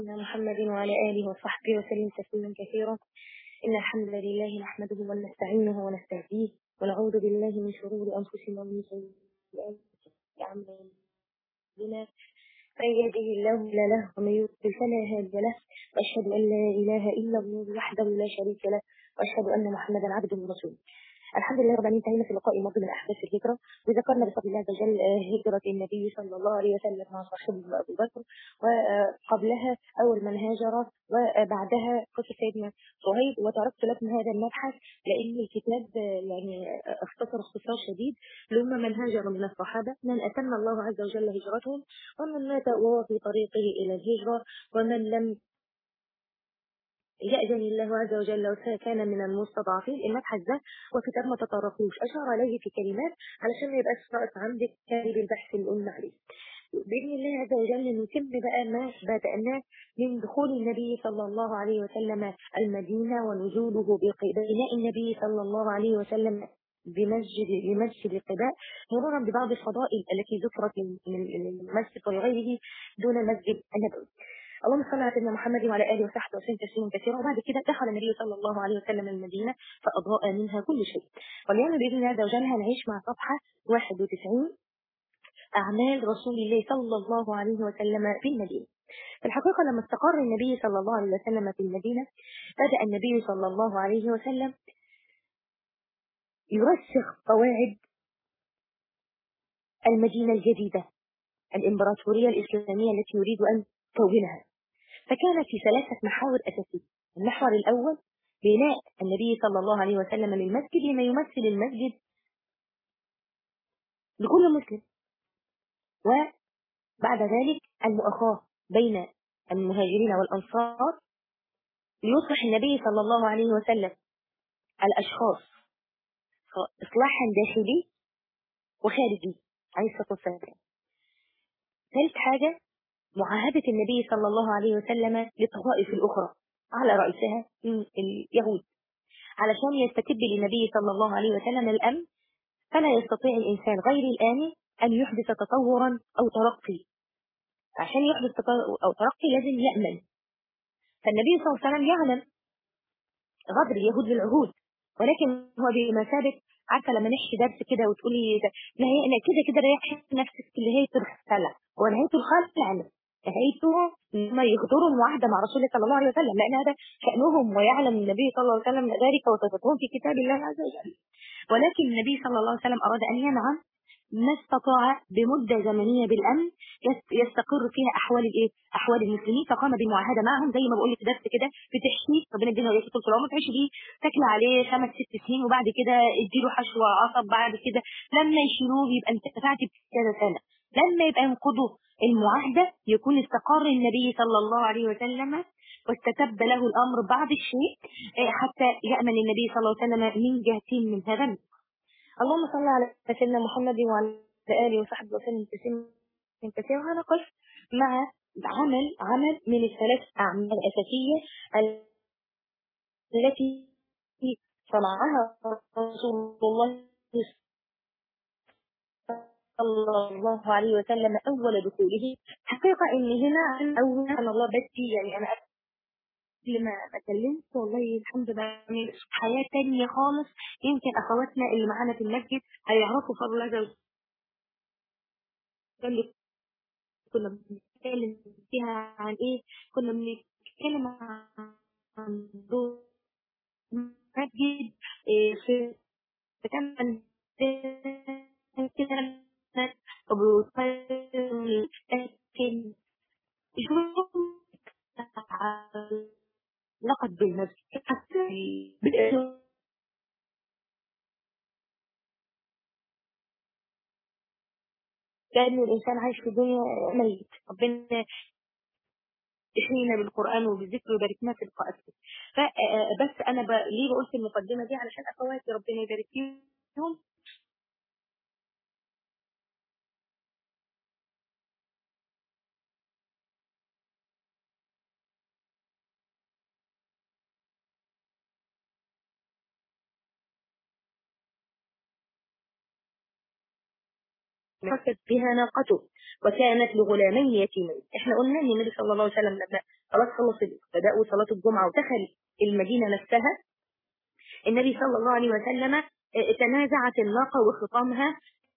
محمد وعلى آله وصحبه وسلم تسليما كثيرا إن الحمد لله نحمده ونستعينه ونستهديه ونعوذ بالله من شرور أنفسنا ومن سيئات أعمالنا من يهده الله فلا له ومن يضلل فلا هادي له وأشهد أن لا إله إلا الله وحده لا شريك له وأشهد أن محمدا عبده ورسوله الحمد لله رب العالمين انتهينا في اللقاء الماضي من احداث الهجره وذكرنا بفضل الله عز وجل هجره النبي صلى الله عليه وسلم مع صاحبه ابو بكر وقبلها اول من هاجر وبعدها قصه سيدنا صهيب وتركت لكم هذا المبحث لان الكتاب يعني اختصر اختصار شديد لما من هاجر من الصحابه من اتم الله عز وجل هجرتهم ومن مات وهو في طريقه الى الهجره ومن لم يأذن الله عز وجل وكان من المستضعفين المبحث ده وكتاب ما تطرقوش أشار عليه في كلمات علشان ما يبقاش ناقص عندك كاتب البحث اللي قلنا عليه بإذن الله عز وجل نتم بقى ما بدأناه من دخول النبي صلى الله عليه وسلم المدينة ونزوله ببناء النبي صلى الله عليه وسلم بمسجد لمسجد قباء مرورا ببعض الفضائل التي ذكرت من المسجد وغيره دون المسجد النبوي اللهم صل على سيدنا محمد وعلى اله وصحبه وسلم تسليما كثيرا وبعد كده دخل النبي صلى الله عليه وسلم المدينه فاضاء منها كل شيء واليوم باذن الله عز وجل هنعيش مع صفحه 91 اعمال رسول الله صلى الله عليه وسلم في المدينه في الحقيقة لما استقر النبي صلى الله عليه وسلم في المدينة بدأ النبي صلى الله عليه وسلم يرسخ قواعد المدينة الجديدة الإمبراطورية الإسلامية التي يريد أن تكونها فكانت في ثلاثة محاور أساسية المحور الأول بناء النبي صلى الله عليه وسلم للمسجد بما يمثل المسجد لكل مسلم وبعد ذلك المؤاخاة بين المهاجرين والأنصار ليصلح النبي صلى الله عليه وسلم الأشخاص إصلاحا داخلي وخارجي عليه الصلاة والسلام ثالث حاجة معاهدة النبي صلى الله عليه وسلم للطوائف الأخرى على رئيسها اليهود علشان يستتب للنبي صلى الله عليه وسلم الأمن فلا يستطيع الإنسان غير الآمن أن يحدث تطورا أو ترقي عشان يحدث تطور أو ترقي لازم يأمن فالنبي صلى الله عليه وسلم يعلم غدر اليهود بالعهود ولكن هو بمثابة عارفة لما نحكي درس كده وتقولي لا هي أنا كده كده ريح نفسك اللي هي الخلع هو نهاية الخلع يعني نهايته ما يغدروا المعاهدة مع رسول الله صلى الله عليه وسلم لأن هذا شأنهم ويعلم النبي صلى الله عليه وسلم ذلك وصفتهم في كتاب الله عز وجل ولكن النبي صلى الله عليه وسلم أراد أن ينعم ما استطاع بمدة زمنية بالأمن يستقر فيها أحوال الإيه؟ أحوال المسلمين فقام بالمعاهدة معهم زي ما بقول لك درس كده بتحشيه ربنا يدينا وإياك طول العمر تعيشي بيه تاكل عليه خمس ست سنين وبعد كده اديله حشوة عصب بعد كده لما يشيلوه يبقى انت دفعتي كذا سنة لما يبقى ينقضوا المعاهدة يكون استقر النبي صلى الله عليه وسلم واستتب له الأمر بعض الشيء حتى يأمن النبي صلى الله عليه وسلم من جهتين من هذا اللهم صل على سيدنا محمد وعلى آله وصحبه وسلم تسليما كثيرا وهنقف مع عمل عمل من الثلاث أعمال الأساسية التي صنعها رسول الله صلى الله عليه وسلم أول دخوله حقيقة إن هنا أول سبحان الله بدي يعني أنا قبل ما اتكلمت والله الحمد لله حياة تانية خالص يمكن أخواتنا اللي معانا في المسجد هيعرفوا فضل الله عز وجل كنا بنتكلم فيها عن إيه كنا بنتكلم عن دور مسجد إيه في كان كده لكن لقد بالمسجد كأن الإنسان عايش في الدنيا ميت ربنا يحيينا بالقرآن وبالذكر ويباركنا في القاء فبس أنا ب... ليه بقول في المقدمة دي علشان أخواتي ربنا يبارك فيهم حست بها ناقته وكانت لغلامين يتيمين احنا قلنا ان النبي صلى الله عليه وسلم لما خلاص خلص بدأوا صلاة الجمعة ودخل المدينة نفسها النبي صلى الله عليه وسلم تنازعت الناقة وخطامها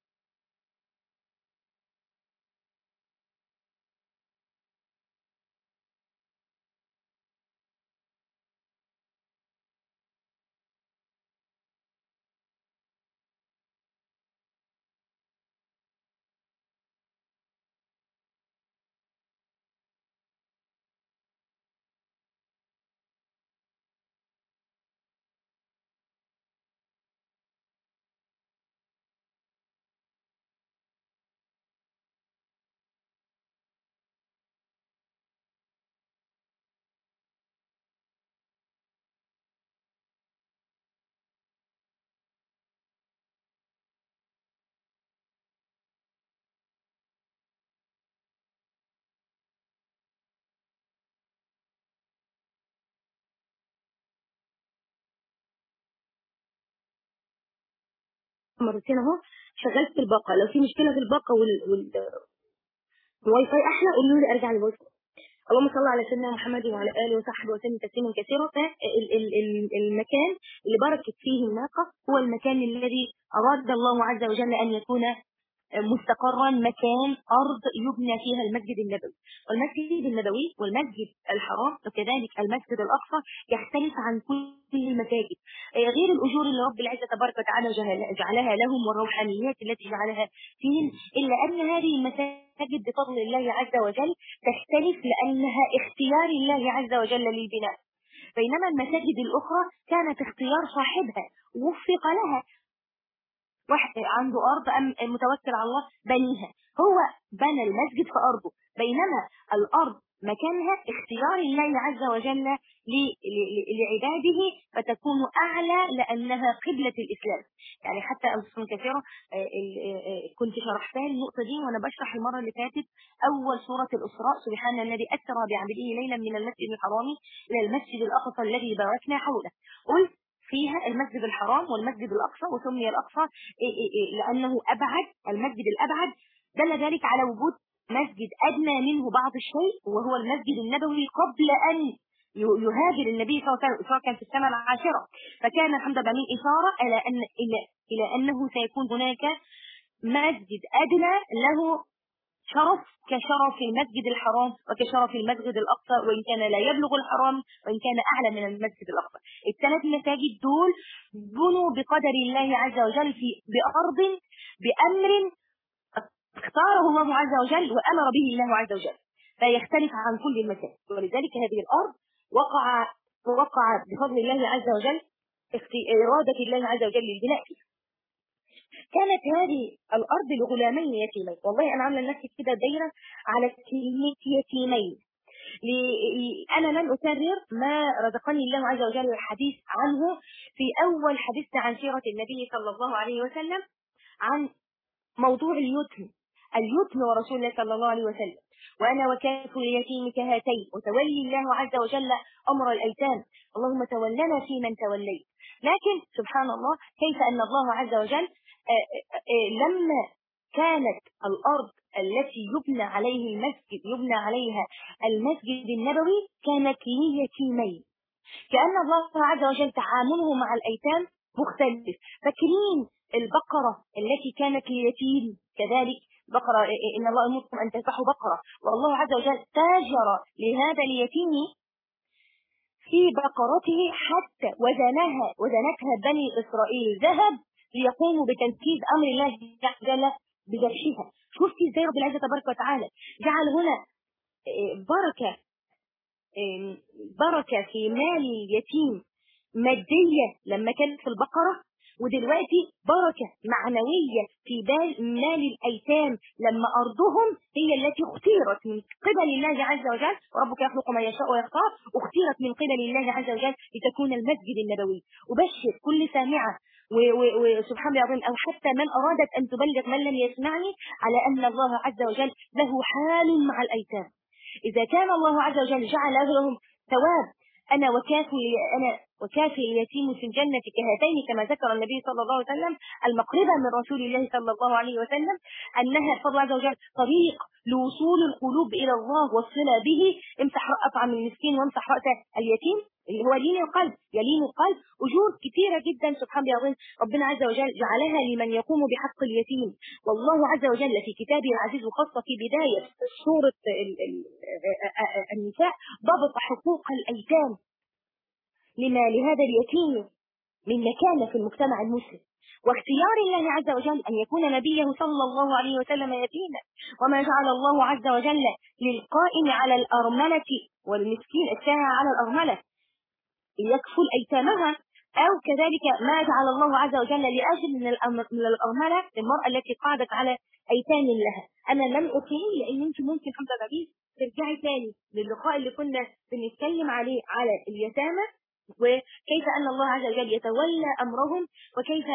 مرتين اهو شغلت في الباقه لو في مشكله في الباقه وال, وال... الواي فاي احلى قولوا لي ارجع للواي فاي اللهم صل على سيدنا محمد وعلى اله وصحبه وسلم تسليما كثيرا فالمكان اللي بركت فيه الناقه هو المكان الذي اراد الله عز وجل ان يكون مستقرا مكان أرض يبنى فيها المسجد النبوي والمسجد النبوي والمسجد الحرام وكذلك المسجد الأقصى يختلف عن كل المساجد غير الأجور اللي رب العزة تبارك وتعالى جعلها لهم والروحانيات التي جعلها فيهم إلا أن هذه المساجد بفضل الله عز وجل تختلف لأنها اختيار الله عز وجل للبناء بينما المساجد الأخرى كانت اختيار صاحبها وفق لها واحد عنده أرض أم متوكل على الله بنيها هو بنى المسجد في أرضه بينما الأرض مكانها اختيار الله عز وجل لعباده فتكون أعلى لأنها قبلة الإسلام يعني حتى أنفسهم كثيرة كنت شرحتها النقطة دي وأنا بشرح المرة اللي فاتت أول سورة الإسراء سبحان الذي أسرى بعبده ليلا من المسجد الحرام إلى المسجد الأقصى الذي باركنا حوله قلت فيها المسجد الحرام والمسجد الأقصى وسمي الأقصى لأنه أبعد المسجد الأبعد دل ذلك على وجود مسجد أدنى منه بعض الشيء وهو المسجد النبوي قبل أن يهاجر النبي صلى الله عليه وسلم كان في السنة العاشرة فكان الحمد لله من إشارة إلى أن إلى إلى أنه سيكون هناك مسجد أدنى له شرف كشرف المسجد الحرام وكشرف المسجد الأقصى وإن كان لا يبلغ الحرام وإن كان أعلى من المسجد الأقصى الثلاث مساجد دول بنوا بقدر الله عز وجل في بأرض بأمر اختاره الله عز وجل وأمر به الله عز وجل فيختلف عن كل المساجد ولذلك هذه الأرض وقع وقع بفضل الله عز وجل إرادة الله عز وجل للبناء فيها كانت هذه الأرض لغلامين يتيمين والله أنا عاملة لنفسي كده دايرة على كلمة يتيمين أنا لن أكرر ما رزقني الله عز وجل الحديث عنه في أول حديثنا عن سيرة النبي صلى الله عليه وسلم عن موضوع اليتم اليتم ورسول الله صلى الله عليه وسلم وأنا وكاف اليتيم كهاتين وتولي الله عز وجل أمر الأيتام اللهم تولنا في من توليت لكن سبحان الله كيف أن الله عز وجل لما كانت الأرض التي يبنى عليه المسجد يبنى عليها المسجد النبوي كانت ليتيمين كأن الله عز وجل تعامله مع الأيتام مختلف فاكرين البقرة التي كانت ليتيم كذلك بقرة إن الله أمركم أن تذبحوا بقرة والله عز وجل تاجر لهذا اليتيم في بقرته حتى وزنها وزنتها بني إسرائيل ذهب ليقوموا بتنفيذ أمر الله عز وجل بذبحها شفتي ازاي رب العزة تبارك وتعالى جعل هنا بركة بركة في مال اليتيم مادية لما كانت في البقرة ودلوقتي بركة معنوية في بال مال الأيتام لما أرضهم هي التي اختيرت من قبل الله عز وجل وربك يخلق ما يشاء ويختار اختيرت من قبل الله عز وجل لتكون المسجد النبوي وبشر كل سامعة وسبحان الله العظيم أو حتى من أرادت أن تبلغ من لم يسمعني على أن الله عز وجل له حال مع الأيتام إذا كان الله عز وجل جعل لهم ثواب أنا وكافي أنا وكافي اليتيم في الجنة كهاتين كما ذكر النبي صلى الله عليه وسلم المقربة من رسول الله صلى الله عليه وسلم أنها فضل عز وجل طريق لوصول القلوب إلى الله والصلة به امسح أطعم المسكين وامسح رأس اليتيم اللي هو لين القلب يلين القلب أجور كثيرة جدا سبحان الله ربنا عز وجل جعلها لمن يقوم بحق اليتيم والله عز وجل في كتابه العزيز وخاصة في بداية سورة النساء ضبط حقوق الأيتام لما لهذا اليتيم من مكانة في المجتمع المسلم واختيار الله عز وجل أن يكون نبيه صلى الله عليه وسلم يتيما وما جعل الله عز وجل للقائم على الأرملة والمسكين الساعة على الأرملة ليكفل أيتامها أو كذلك ما جعل الله عز وجل لأجل من من الأرملة المرأة التي قعدت على أيتام لها أنا لم أطيل لأن أنت ممكن حمد العزيز ترجعي تاني للقاء اللي كنا بنتكلم عليه على اليتامى وكيف أن الله عز وجل يتولى أمرهم وكيف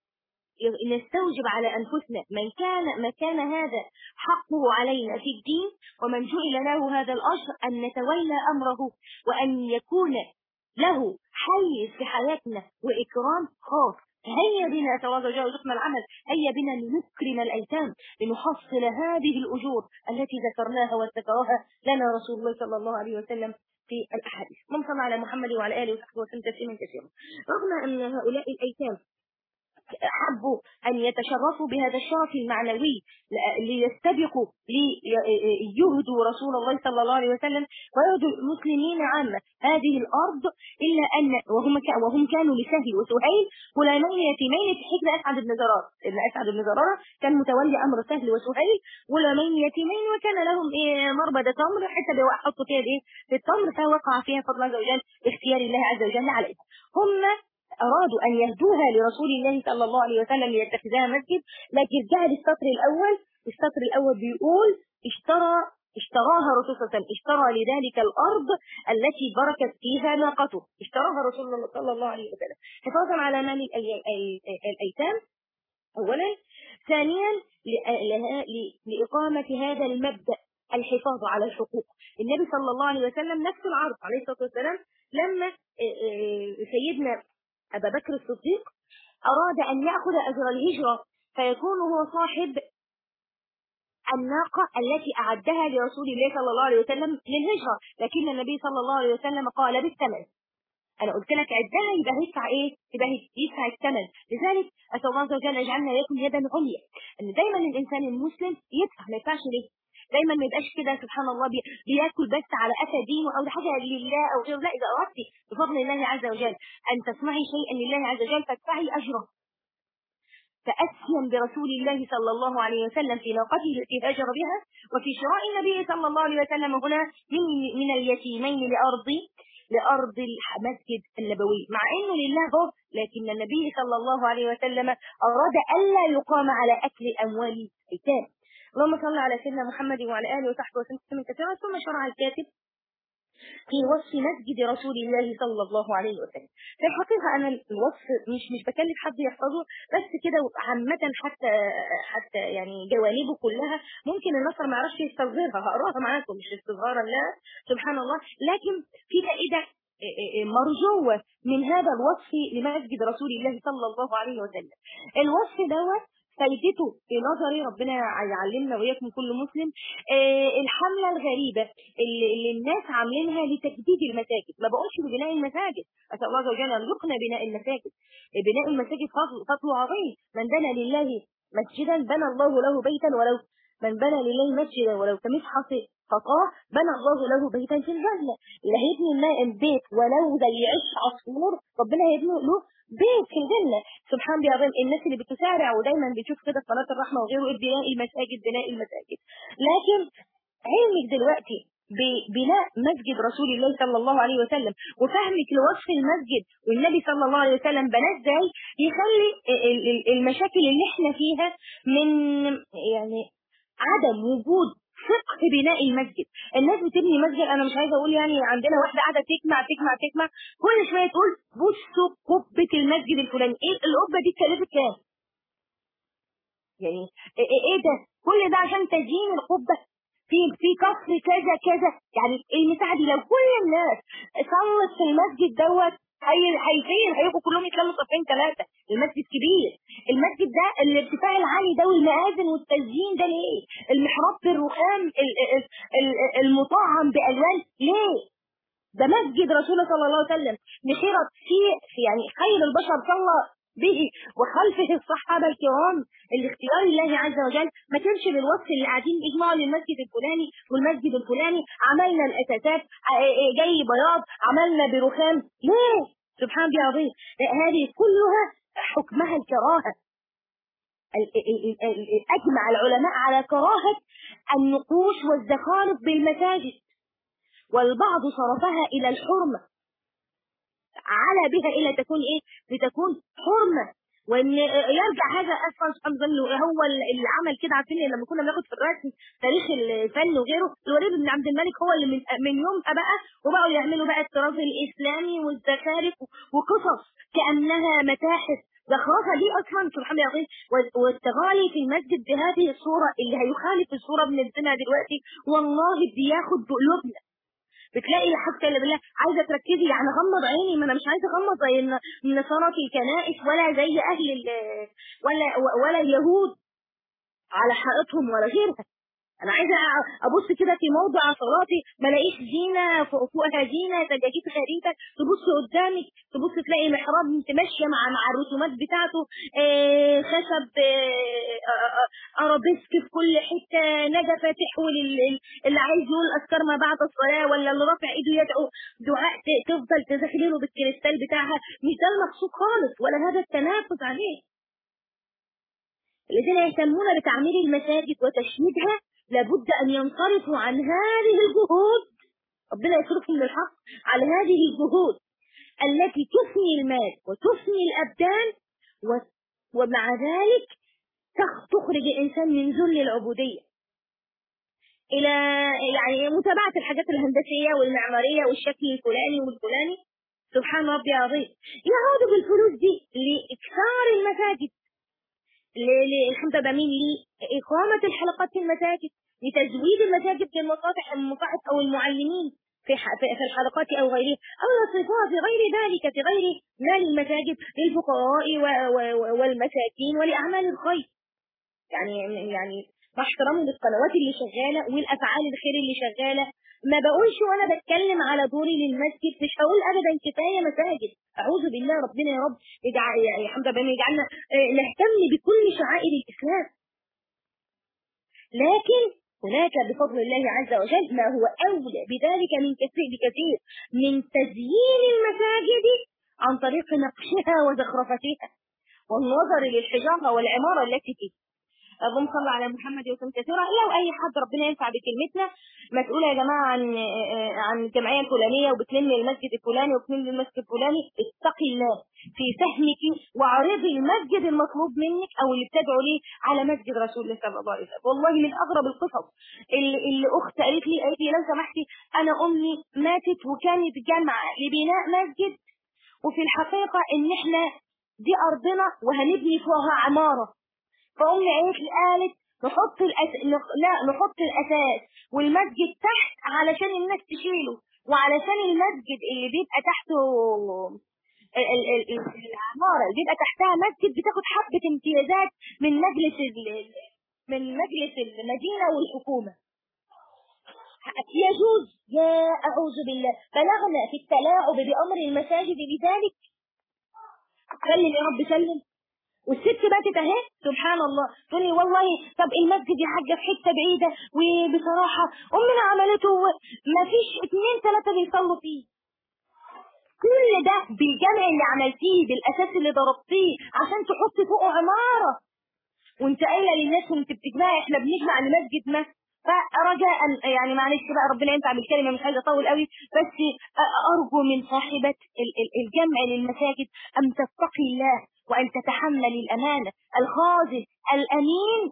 نستوجب على أنفسنا من كان ما كان هذا حقه علينا في الدين ومن جعل له هذا الأجر أن نتولى أمره وأن يكون له حيز في حياتنا وإكرام خاص هيا بنا تواضع وزقنا العمل هيا بنا لنكرم الأيتام لنحصل هذه الأجور التي ذكرناها وذكرها لنا رسول الله صلى الله عليه وسلم في الأحاديث من صلى على محمد وعلى آله وصحبه وسلم تسليما كثيرا رغم أن هؤلاء الأيتام حبوا أن يتشرفوا بهذا الشرف المعنوي ليستبقوا ليهدوا رسول الله صلى الله عليه وسلم ويهدوا المسلمين عامة هذه الأرض إلا أن وهم وهم كانوا لسهل وسهيل غلامين يتيمين في حجر أسعد بن زرار ابن أسعد بن زرار كان متولي أمر سهل وسهيل غلامين يتيمين وكان لهم إيه مربدة تمر حتى بيحطوا فيها إيه في التمر فوقع فيها فضل الله عز وجل باختيار الله عز وجل عليهم هم أرادوا أن يهدوها لرسول الله صلى الله عليه وسلم ليتخذها مسجد لكن جاء السطر الأول السطر الأول بيقول اشترى اشتراها رسول صلى الله عليه وسلم اشترى لذلك الأرض التي بركت فيها ناقته اشتراها رسول الله صلى الله عليه وسلم حفاظا على مال الأيتام أولا ثانيا لإقامة هذا المبدأ الحفاظ على الحقوق النبي صلى الله عليه وسلم نفس العرض عليه الصلاة والسلام لما سيدنا أبا بكر الصديق أراد أن يأخذ أجر الهجرة فيكون هو صاحب الناقة التي أعدها لرسول الله صلى الله عليه وسلم للهجرة لكن النبي صلى الله عليه وسلم قال بالثمن أنا قلت لك عدها يبقى هيدفع إيه؟ يبقى يدفع الثمن لذلك أسأل الله عز وجل يجعلنا لكم يدا عليا أن دايما الإنسان المسلم يدفع ما يدفعش ليه؟ دايما ما يبقاش كده سبحان الله بي بياكل بس على قفا دينه او حاجه لله او غيره لا اذا اردت بفضل الله عز وجل ان تسمعي شيئا لله عز وجل فادفعي اجره تأسيا برسول الله صلى الله عليه وسلم في ناقته التي هاجر بها وفي شراء النبي صلى الله عليه وسلم هنا من من اليتيمين لأرض لأرض المسجد النبوي مع أنه لله هو لكن النبي صلى الله عليه وسلم أراد ألا يقام على أكل أموال الأيتام اللهم صل على سيدنا محمد وعلى اله وصحبه وسلم كثيرا ثم شرع الكاتب في وصف مسجد رسول الله صلى الله عليه وسلم في الحقيقة أنا الوصف مش مش بكلف حد يحفظه بس كده عامة حتى حتى يعني جوانبه كلها ممكن الناس ما يعرفش يستظهرها هقراها معاكم مش استصغارا لا سبحان الله لكن في فائدة مرجوة من هذا الوصف لمسجد رسول الله صلى الله عليه وسلم الوصف دوت فايدته في نظري ربنا يعلمنا وإياكم كل مسلم آه الحملة الغريبة اللي, اللي الناس عاملينها لتجديد المساجد ما بقولش ببناء المساجد أسأل الله عز وجل يرزقنا بناء المساجد بناء المساجد فضل, فضل عظيم من بنى لله مسجدا بنى الله له بيتا ولو من بنى لله مسجدا ولو كمصحف خطاه بنى الله له بيتا في الجنة اللي هيبني البيت ولو زي عش عصفور ربنا هيبني له بيت في الجنة سبحان بعظيم الناس اللي بتسارع ودايما بتشوف كده صلاة الرحمة وغيره بناء المساجد بناء المساجد لكن علمك دلوقتي ببناء مسجد رسول الله صلى الله عليه وسلم وفهمك لوصف المسجد والنبي صلى الله عليه وسلم بناه ازاي يخلي المشاكل اللي احنا فيها من يعني عدم وجود فقه بناء المسجد الناس بتبني مسجد انا مش عايزه اقول يعني عندنا واحده قاعده تجمع تجمع تجمع كل شويه تقول بصوا قبه المسجد الفلاني ايه القبه دي اتكلفت كام يعني ايه ده كل ده عشان تزيين القبه في في قصر كذا كذا يعني المساحه دي لو كل الناس صلت في المسجد دوت هي هيفين هيبقوا كلهم يتلموا صفين ثلاثه المسجد كبير المسجد ده الارتفاع العالي ده والمآذن والتزيين ده ليه المحراب بالرخام المطعم بالوان ليه ده مسجد رسول الله صلى الله عليه وسلم نشرت فيه يعني خير البشر صلى به وخلفه الصحابه الكرام الاختيار الله عز وجل ما كانش بالوصف اللي قاعدين يجمعوا للمسجد الفلاني والمسجد الفلاني عملنا الاساسات جاي بياض عملنا برخام ليه سبحان الله عظيم هذه كلها حكمها الكراهه اجمع العلماء على كراهه النقوش والزخارف بالمساجد والبعض صرفها الى الحرمه على بها الى تكون ايه لتكون حرمه وان يرجع هذا اصلا سبحان الله هو اللي عمل كده عارفين لما كنا بناخد في الرسم تاريخ الفن وغيره الوليد بن عبد الملك هو اللي من من يومها بقى وبقوا يعملوا بقى الطراز الاسلامي والزخارف وقصص كانها متاحف زخرفة دي اصلا سبحان الله العظيم والتغالي في المسجد بهذه الصوره اللي هيخالف الصوره بنلزمها دلوقتي والله بياخد بقلوبنا بتلاقي حتى اللي بالله عايزه تركزي يعني غمض عيني ما انا مش عايزه اغمض زي النصارى في الكنائس ولا زي اهل ولا ولا اليهود على حائطهم ولا غيرها انا عايزه ابص كده في موضع صلاتي ما الاقيش زينه فوقها زينه سجاجيد غريبه تبص قدامك تبص تلاقي محراب ماشيه مع مع الرسومات بتاعته آه خشب آه ارابيسك في كل حته نجا فاتح اللي عايز يقول اذكار ما بعد الصلاه ولا اللي رافع ايده يدعو دعاء تفضل تزخلله بالكريستال بتاعها مش ده المقصود خالص ولا هذا التنافس عليه الذين يهتمون بتعمير المساجد وتشييدها لابد أن ينصرفوا عن هذه الجهود ربنا يصرفهم للحق على هذه الجهود التي تفني المال وتفني الأبدان ومع ذلك تخرج الإنسان من ذل العبودية إلى يعني متابعة الحاجات الهندسية والمعمارية والشكل الفلاني والفلاني سبحان ربي عظيم يعود بالفلوس دي لإكثار المساجد الحمد لله مين لإقامة الحلقات في المساجد لتزويد المساجد بالمصافح المصاحف أو المعلمين في في الحلقات أو غيرها أو يصرفوها في غير ذلك في غير مال المساجد للفقراء والمساكين ولأعمال الخير يعني يعني مع احترامي للقنوات اللي شغالة والأفعال الخير اللي شغالة ما بقولش وانا بتكلم على دوري للمسجد مش هقول ابدا كفايه مساجد اعوذ بالله ربنا يا رب يجعل يا حمد ربنا يجعلنا نهتم بكل شعائر الاسلام لكن هناك بفضل الله عز وجل ما هو اولى بذلك من كثير بكثير من تزيين المساجد عن طريق نقشها وزخرفتها والنظر للحجاره والعماره التي فيه اللهم صل على محمد وسلم كثيرا لو اي حد ربنا ينفع بكلمتنا مسؤوله يا جماعه عن عن الجمعيه الفلانيه وبتلم المسجد الفلاني وبتلم المسجد الفلاني اتقي الله في فهمك وعرضي المسجد المطلوب منك او اللي بتدعو ليه على مسجد رسول الله صلى الله عليه وسلم والله من اغرب القصص اللي, اللي اخت قالت لي قالت لي لو سمحتي انا امي ماتت وكانت جامعه لبناء مسجد وفي الحقيقه ان احنا دي ارضنا وهنبني فوقها عماره فأمي قالت لي قالت نحط الأس... نخ... لا نحط الأساس والمسجد تحت علشان الناس تشيله وعلشان المسجد اللي بيبقى تحته ال... ال... ال... العمارة اللي بيبقى تحتها مسجد بتاخد حبة امتيازات من مجلس ال... من مجلس المدينة والحكومة يجوز يا أعوذ بالله بلغنا في التلاعب بأمر المساجد بذلك سلم يا رب سلم والست باتت اهي سبحان الله تقول لي والله طب المسجد يا حاجه في حته بعيده وبصراحه امنا عملته ما فيش اثنين ثلاثه بيصلوا فيه كل ده بالجمع اللي عملتيه بالاساس اللي ضربتيه عشان تحطي فوقه عماره وانت قايله للناس وانت بتجمعي احنا بنجمع لمسجد ما فرجاء يعني معلش بقى ربنا ينفع بالكلمه مش عايزه اطول قوي بس ارجو من صاحبه الجمع للمساجد ان تتقي الله وأن تتحمل الأمانة الخازن الأمين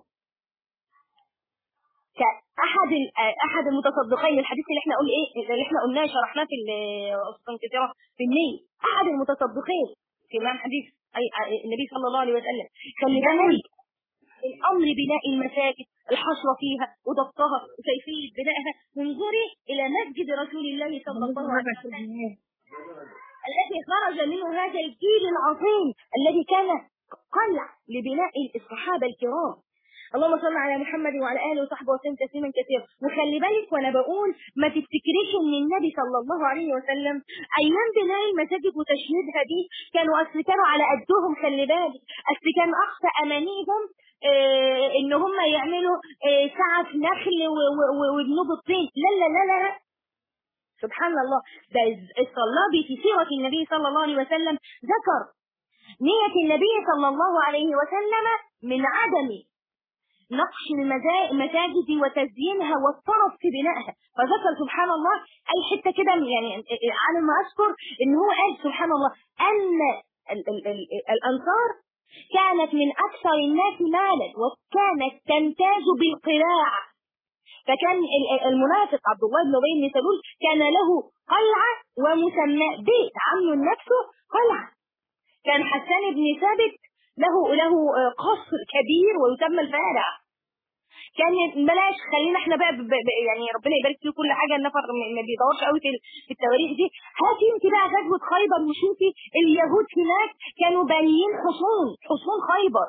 كأحد أحد المتصدقين الحديث اللي احنا قول ايه اللي احنا قلناه شرحناه في كثيرة في النية أحد المتصدقين في إمام حديث أي النبي صلى الله عليه وسلم خلي بالك الأمر بناء المساجد الحشر فيها وضبطها وكيفية بنائها انظري إلى مسجد رسول الله صلى الله عليه وسلم الذي خرج منه هذا الجيل العظيم الذي كان قلع لبناء الصحابة الكرام اللهم صل على محمد وعلى اله وصحبه وسلم تسليما كثيرا وخلي بالك وانا بقول ما تفتكريش ان النبي صلى الله عليه وسلم ايام بناء المساجد وتشييدها دي كانوا اصل كانوا على قدهم خلي بالك اصل كان اقصى امانيهم آه ان هم يعملوا آه سعف نخل ويبنوا الطين لا لا لا لا, لا. سبحان الله ده الصلابي في سيرة النبي صلى الله عليه وسلم ذكر نية النبي صلى الله عليه وسلم من عدم نقش المساجد وتزيينها والطرف في بنائها فذكر سبحان الله اي حته كده يعني على ما اذكر ان هو قال سبحان الله ان ال ال ال الانصار كانت من اكثر الناس مالا وكانت تمتاز بالقلاع فكان المنافق عبد الله بن ابي بن سلول كان له قلعه ومسمى بيت عمه نفسه قلعه كان حسان بن ثابت له له قصر كبير ويسمى الفارع كان بلاش خلينا احنا بقى ب... ب... يعني ربنا يبارك في كل حاجه النفر ما بيدورش قوي في التواريخ دي هاتي انت بقى غزوه خيبر وشوفي اليهود هناك كانوا بانيين حصون حصون خيبر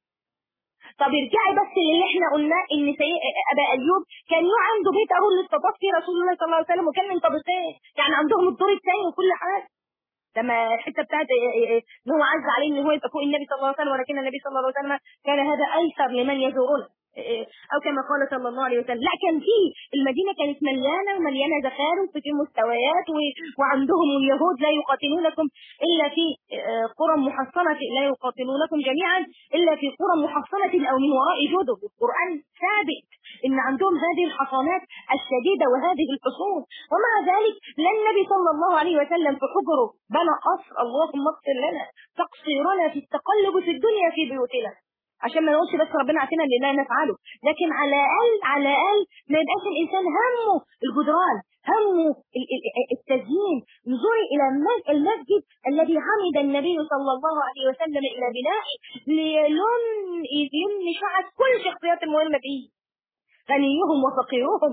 طب ارجعي بس للي احنا قلناه ان سيء ابا ايوب كان له عنده بيت اهو اللي استضاف فيه رسول الله صلى الله عليه وسلم وكان من طبقتين يعني عندهم الدور الثاني وكل حاجه لما الحته بتاعت ان هو عز عليه ان هو يبقى فوق النبي صلى الله عليه وسلم ولكن النبي صلى الله عليه وسلم كان هذا ايسر لمن يزورونه او كما قال صلى الله عليه وسلم لا كان في المدينه كانت مليانه ومليانه زخارف في مستويات و... وعندهم اليهود لا يقاتلونكم الا في قرى محصنه لا يقاتلونكم جميعا الا في قرى محصنه او من وراء جدب القران ثابت ان عندهم هذه الحصانات الشديده وهذه الحصون ومع ذلك لا النبي صلى الله عليه وسلم في حجره بنى قصر اللهم اغفر لنا تقصيرنا في التقلب في الدنيا في بيوتنا عشان ما نقولش بس ربنا عافينا اللي لا نفعله لكن على الاقل على الاقل ما يبقاش الانسان همه الجدران همه التزيين انظري الى المسجد الذي عمد النبي صلى الله عليه وسلم الى بنائه ليلم يلم شعث كل الشخصيات المهمه فيه غنيهم وفقيرهم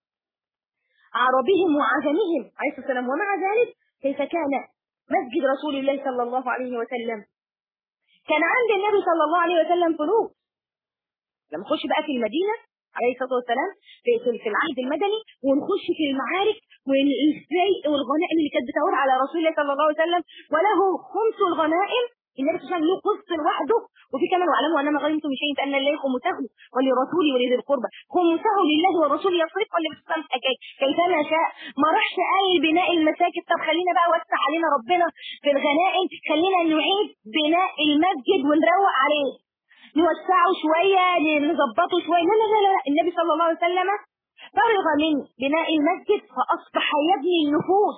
عربهم وعجمهم عليه الصلاه والسلام ومع ذلك كيف كان مسجد رسول الله صلى الله عليه وسلم كان عند النبي صلى الله عليه وسلم فلوس لما نخش بقى في المدينة عليه الصلاة والسلام في في العهد المدني ونخش في المعارك والإزاي والغنائم اللي كانت بتعود على رسول الله صلى الله عليه وسلم وله خمس الغنائم النبي صلى الله عليه وسلم له قسط لوحده وفي كمان واعلموا انما غنمتم من شيء فان لله خمسه ولرسوله ولذي القربى خمسه لله والرسول يصرف ولا بتسلم كيفما شاء ما راحش قال بناء المساجد طب خلينا بقى وسع علينا ربنا في الغنائم خلينا نعيد بناء المسجد ونروق عليه نوسعه شويه نظبطه شويه لا لا لا لا النبي صلى الله عليه وسلم فرغ من بناء المسجد فاصبح يبني النفوس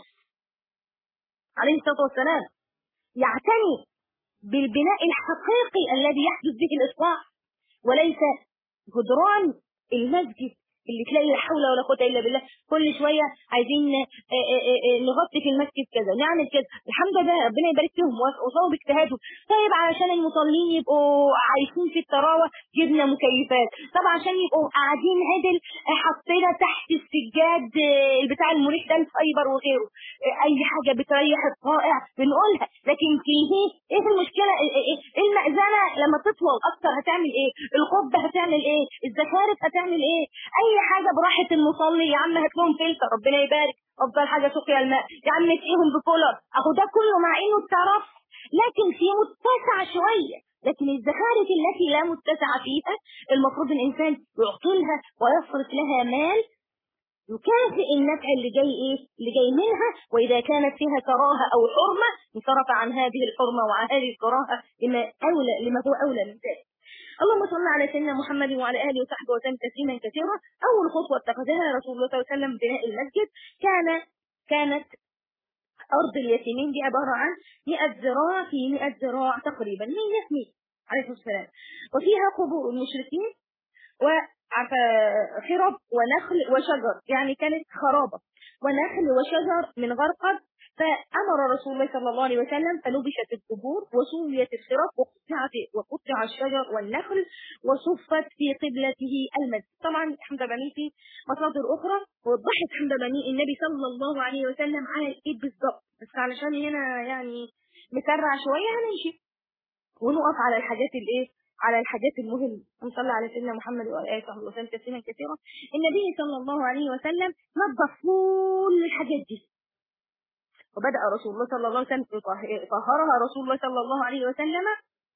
عليه الصلاه والسلام يعتني بالبناء الحقيقي الذي يحدث به الإصلاح وليس جدران المسجد اللي تلاقي لا حول ولا قوه الا بالله كل شويه عايزين نغطي في المسجد كذا نعمل كذا الحمد لله ربنا يبارك فيهم وصلوا باجتهادهم طيب علشان المصلين يبقوا عايشين في الطراوه جبنا مكيفات طب عشان يبقوا قاعدين عدل حطينا تحت السجاد بتاع المريح ده الفايبر وغيره اي حاجه بتريح الطائع بنقولها لكن فيه ايه المشكله ايه المأذنه لما تطول اكتر هتعمل ايه القبه هتعمل ايه الزخارف هتعمل ايه اي حاجه براحه المصلي يا عم هات لهم فلتر ربنا يبارك افضل حاجه سقيا الماء يا عم اسقيهم بكولر اهو ده كله مع انه الترف لكن في متسع شويه لكن الزخارف التي لا متسع فيها المفروض الانسان يعطلها ويصرف لها مال يكافئ النفع اللي جاي ايه اللي جاي منها واذا كانت فيها كراهه او حرمه انصرف عن هذه الحرمه وعن هذه الكراهه لما اولى لما هو اولى من ذلك اللهم صل على سيدنا محمد وعلى اله وصحبه وسلم تسليما كثيرا اول خطوه اتخذها رسول الله صلى الله عليه وسلم بناء المسجد كان كانت ارض اليتيمين دي عباره عن 100 ذراع في 100 ذراع تقريبا 100 100 عليه الصلاه والسلام وفيها قبور المشركين و خرب ونخل وشجر يعني كانت خرابة ونخل وشجر من غرقد فأمر رسول الله صلى الله عليه وسلم فنبشت القبور وسويت الخراب وقطعت وقطع الشجر والنخل وصفت في قبلته المسجد طبعا حمد بني في مصادر أخرى وضحت حمد بني النبي صلى الله عليه وسلم على الإيد بالضبط بس علشان هنا يعني مسرع شويه هنمشي ونقف على الحاجات الايه على الحاجات المهمة ونصلي على سيدنا محمد وعلى آله وصحبه وسلم تسليما كثيرا النبي صلى الله عليه وسلم نظف كل الحاجات دي وبدأ رسول الله صلى الله عليه وسلم طهرها رسول الله صلى الله عليه وسلم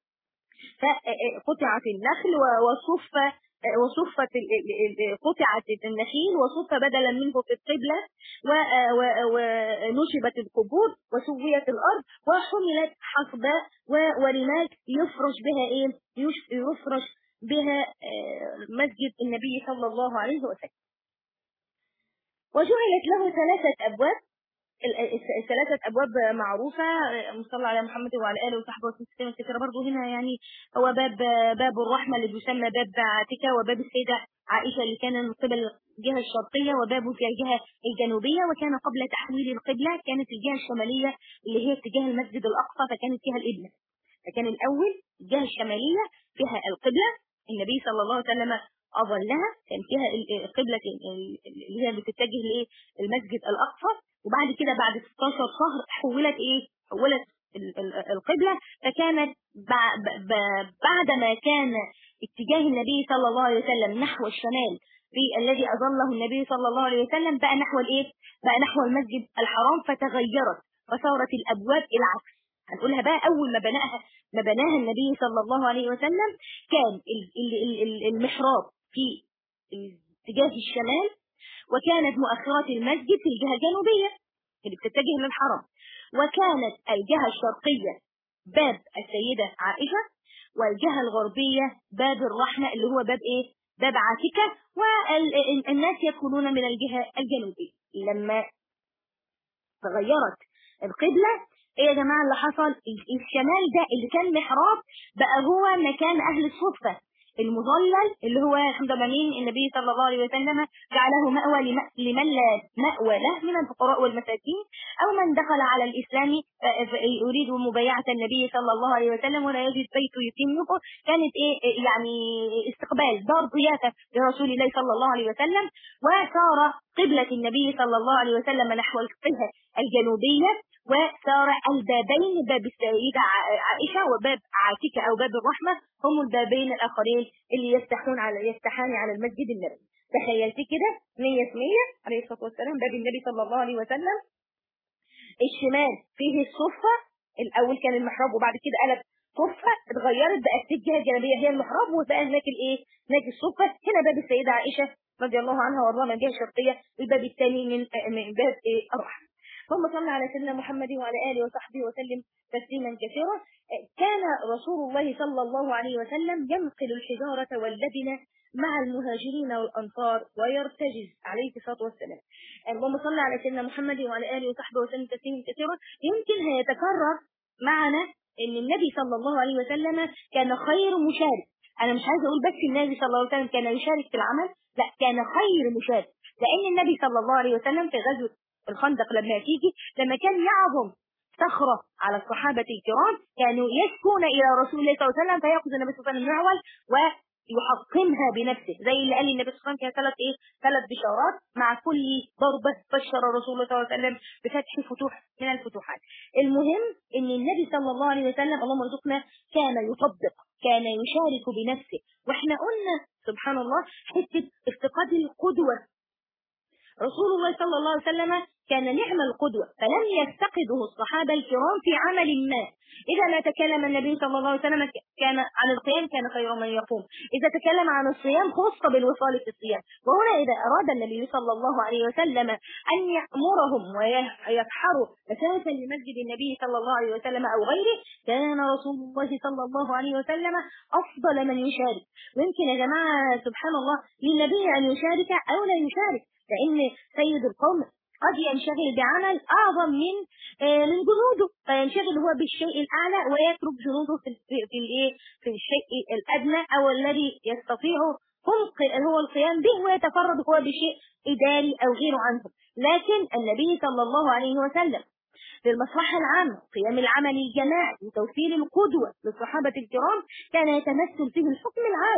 فقطعت النخل وصف وصفت قطعت النخيل وصف بدلا منه في القبلة ونشبت القبور وسويت الأرض وحملت حصباء ورماج يفرش بها إيه يفرش بها مسجد النبي صلى الله عليه وسلم وجعلت له ثلاثة أبواب الثلاثة أبواب معروفة مصلى على محمد وعلى آله وصحبه وسلم كثيرة برضه هنا يعني هو باب باب الرحمة اللي بيسمى باب عاتكة وباب السيدة عائشة اللي كان من قبل الجهة الشرقية وبابه في الجهة الجنوبية وكان قبل تحويل القبلة كانت الجهة الشمالية اللي هي اتجاه المسجد الأقصى فكانت فيها القبلة فكان الأول الجهة الشمالية فيها القبلة النبي صلى الله عليه وسلم أظلها كان فيها القبلة اللي هي بتتجه للمسجد الأقصى وبعد كده بعد 16 شهر حولت ايه حولت القبلة فكانت بعد ما كان اتجاه النبي صلى الله عليه وسلم نحو الشمال في الذي أظله النبي صلى الله عليه وسلم بقى نحو الايه بقى نحو المسجد الحرام فتغيرت فصارت الأبواب العكس هنقولها بقى أول ما بناها ما بناها النبي صلى الله عليه وسلم كان المحراب في اتجاه الشمال وكانت مؤخرات المسجد في الجهة الجنوبية اللي بتتجه للحرم وكانت الجهة الشرقية باب السيدة عائشة والجهة الغربية باب الرحمة اللي هو باب ايه باب عاتكة والناس يدخلون من الجهة الجنوبية لما تغيرت القبلة ايه يا جماعة اللي حصل الشمال ده اللي كان محراب بقى هو مكان اهل الصفة المظلل اللي هو الحمد لله مين النبي صلى الله عليه وسلم جعله مأوى لمن لا مأوى له من الفقراء والمساكين أو من دخل على الإسلام يريد مبايعة النبي صلى الله عليه وسلم ولا يجد بيت يتمه كانت إيه يعني استقبال دار ضيافة لرسول الله صلى الله عليه وسلم وصار قبلة النبي صلى الله عليه وسلم نحو الجهة الجنوبية وصار البابين باب السيدة عائشة وباب عاتكة أو باب الرحمة هم البابين الآخرين اللي يفتحون على يفتحان على المسجد النبوي تخيلتي كده 100 في 100 عليه الصلاة والسلام باب النبي صلى الله عليه وسلم الشمال فيه الصفة الأول كان المحراب وبعد كده قلب صفة اتغيرت بقت الجهة الجنوبية هي المحراب وبقى هناك الايه؟ هناك الصفة هنا باب السيدة عائشة رضي الله عنها وارضاها من الجهة الشرقية الباب الثاني من من باب ايه الرحمة ثم صلى على سيدنا محمد وعلى آله وصحبه وسلم تسليما كثيرا كان رسول الله صلى الله عليه وسلم ينقل الحجارة واللبن مع المهاجرين والأنصار ويرتجز عليه الصلاة والسلام اللهم صل على سيدنا محمد وعلى آله وصحبه وسلم تسليما كثيرا يمكن هيتكرر معنا ان النبي صلى الله عليه وسلم كان خير مشارك انا مش عايزه اقول بس النبي صلى الله عليه وسلم كان يشارك في العمل لا كان خير مشارك لان النبي صلى الله عليه وسلم في غزوه الخندق لما تيجي لما كان يعظم صخرة على الصحابة الكرام كانوا يشكون إلى رسول الله صلى الله عليه وسلم فيأخذ النبي صلى الله عليه وسلم المعول ويحطمها بنفسه زي اللي قال النبي صلى الله عليه وسلم كان ثلاث إيه ثلاث بشارات مع كل ضربة بشر رسول الله صلى الله عليه وسلم بفتح فتوح من الفتوحات المهم إن النبي صلى الله عليه وسلم اللهم ارزقنا كان يطبق كان يشارك بنفسه واحنا قلنا سبحان الله حتة افتقاد القدوة رسول الله صلى الله عليه وسلم كان نعم القدوة فلم يفتقده الصحابة الكرام في عمل ما إذا ما تكلم النبي صلى الله عليه وسلم كان عن القيام كان خير من يقوم إذا تكلم عن الصيام خص بالوصال في الصيام وهنا إذا أراد النبي صلى الله عليه وسلم أن يأمرهم ويسحروا مسافة لمسجد النبي صلى الله عليه وسلم أو غيره كان رسول الله صلى الله عليه وسلم أفضل من يشارك ويمكن يا جماعة سبحان الله للنبي أن يشارك أو لا يشارك لأن سيد القوم قد ينشغل بعمل أعظم من من جنوده فينشغل هو بالشيء الأعلى ويترك جنوده في في الإيه في الشيء الأدنى أو الذي يستطيع هو القيام به ويتفرد هو بشيء إداري أو غيره عنه لكن النبي صلى الله عليه وسلم للمصلحة العامة قيام العمل الجماعي وتوفير القدوة للصحابة الكرام كان يتمثل فيه الحكم العادي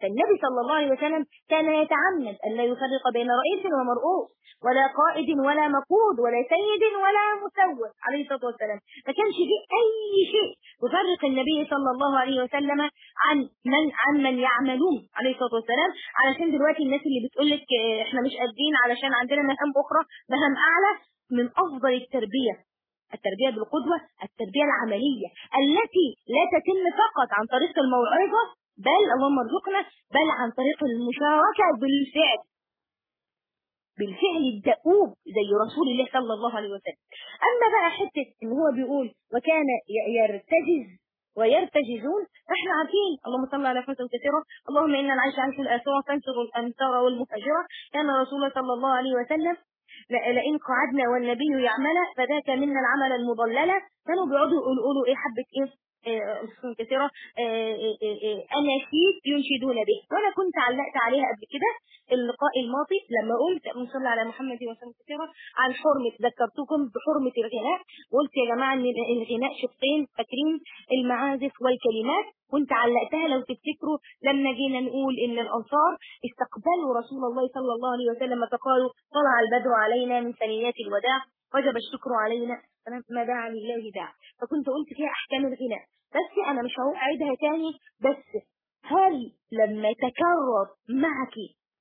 فالنبي صلى الله عليه وسلم كان يتعمد أن لا يفرق بين رئيس ومرؤوس ولا قائد ولا مقود ولا سيد ولا مسود عليه الصلاة والسلام ما كانش فيه أي شيء يفرق النبي صلى الله عليه وسلم عن من عن من يعملون عليه الصلاة والسلام علشان دلوقتي الناس اللي بتقول لك احنا مش قادرين علشان عندنا مهام أخرى مهام أعلى من أفضل التربية التربية بالقدوة التربية العملية التي لا تتم فقط عن طريق الموعظة بل اللهم ارزقنا بل عن طريق المشاركة بالفعل بالفعل الدؤوب زي رسول الله صلى الله عليه وسلم أما بقى حتة إن هو بيقول وكان يرتجز ويرتجزون فاحنا عارفين اللهم صل على محمد كثيرا اللهم إنا نعيش عيش الآثرة تنصر الأمثار والمفجرة كان رسول الله صلى الله عليه وسلم لئن قعدنا والنبي يعمل فذاك منا العمل المضللة كانوا بيقعدوا يقولوا ايه حبة ايه كثيرة أناشيد ينشدون به وأنا كنت علقت عليها قبل كده اللقاء الماضي لما قلت صلى على محمد وسلم كثيرة عن حرمة ذكرتكم بحرمة الغناء وقلت يا جماعة إن الغناء شقين فاكرين المعازف والكلمات كنت علقتها لو تفتكروا لما جينا نقول إن الأنصار استقبلوا رسول الله صلى الله عليه وسلم فقالوا طلع البدر علينا من ثنيات الوداع وجب الشكر علينا ما دعا لله داع فكنت قلت فيها أحكام الغناء بس أنا مش هعيدها تاني بس هل لما تكرر معك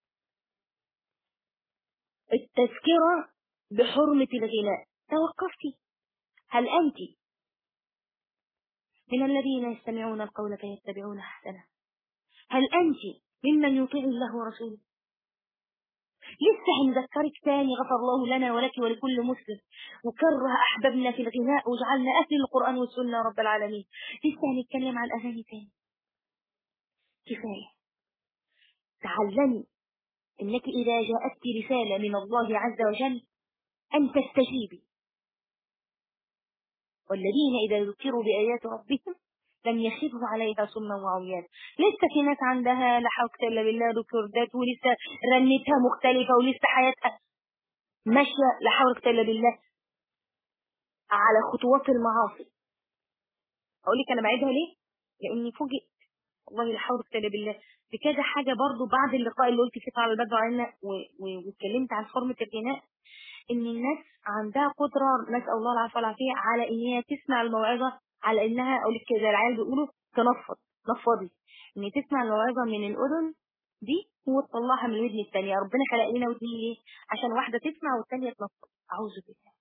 التذكرة بحرمة الغناء توقفتي هل أنت من الذين يستمعون القول فيتبعون أحسنه هل أنت ممن يطيع الله ورسوله لسه هنذكرك تاني غفر الله لنا ولك ولكل مسلم وكره أحبابنا في الغناء وجعلنا أهل القرآن والسنة رب العالمين لسه هنتكلم عن الأغاني تاني كفاية تعلمي إنك إذا جاءتك رسالة من الله عز وجل أن تستجيبي والذين إذا ذكروا بآيات ربهم لم يخفوا عليها صما وعميان لسه في ناس عندها لا حول الا بالله ريكوردات ولسه رنتها مختلفة ولسه حياتها ماشية لا حول الا بالله على خطوات المعاصي اقول لك انا بعيدها ليه لاني فوجئت والله لا حول الا بالله بكذا حاجة برضو بعد اللقاء اللي قلت فيه على البدر علينا واتكلمت عن حرمة الغناء ان الناس عندها قدرة نسأل الله العافية والعافية على ان هي تسمع الموعظة على انها اقول لك زي العيال بيقولوا تنفض نفضي ان تسمع الموعظه من الاذن دي وتطلعها من الودن الثانيه ربنا خلق لنا ودنين ليه عشان واحده تسمع والثانيه تنفض اعوذ بالله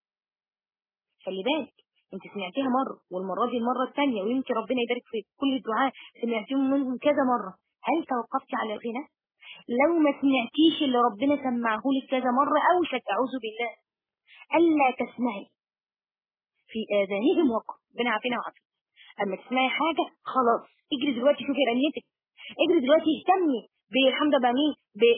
خلي بالك انت سمعتيها مره والمره دي المره الثانيه ويمكن ربنا يبارك في كل الدعاء سمعتيهم منهم كذا مره هل توقفتي على الغنى لو ما سمعتيش اللي ربنا سمعه لك كذا مره اوشك اعوذ بالله الا تسمعي في اذانهم وقت ربنا يعافينا ويعافيك اما تسمعي حاجه خلاص اجري دلوقتي شوفي رنيتك اجري دلوقتي اهتمي بالحمد لله مين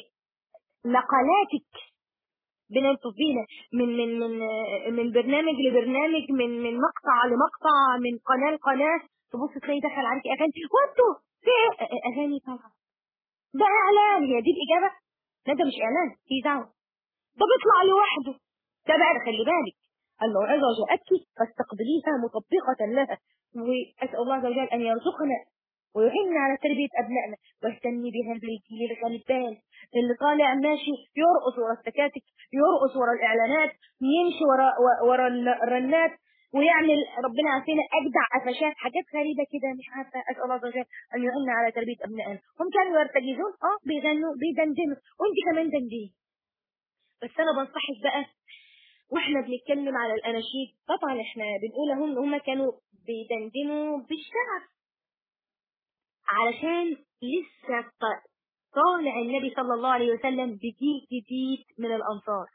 بنقلاتك بننطق بينا من من من من برنامج لبرنامج من من مقطع لمقطع من قناه لقناه تبص تلاقي دخل عليك اغاني وانتوا في اغاني طبعا ده اعلان هي دي الاجابه لا ده مش اعلان في دعوه ده بيطلع لوحده ده بقى خلي بالك الموعظة جاءتك فاستقبليها مطبقة لها وأسأل الله عز وجل أن يرزقنا ويعيننا على تربية أبنائنا واهتمي بهذا الجيل الغلبان اللي طالع ماشي يرقص ورا التكاتك يرقص ورا الإعلانات يمشي ورا ورا الرنات ويعمل ربنا عافينا أجدع قفشات حاجات غريبة كده مش عارفة أسأل الله عز وجل أن يعيننا على تربية أبنائنا هم كانوا يرتجزون أه بيغنوا بيدندنوا وأنت كمان دندني بس أنا بنصحك بقى واحنا بنتكلم على الاناشيد طبعا احنا بنقول اهم هم كانوا بيدندنوا بالشعر علشان لسه طالع النبي صلى الله عليه وسلم بجيل جديد من الانصار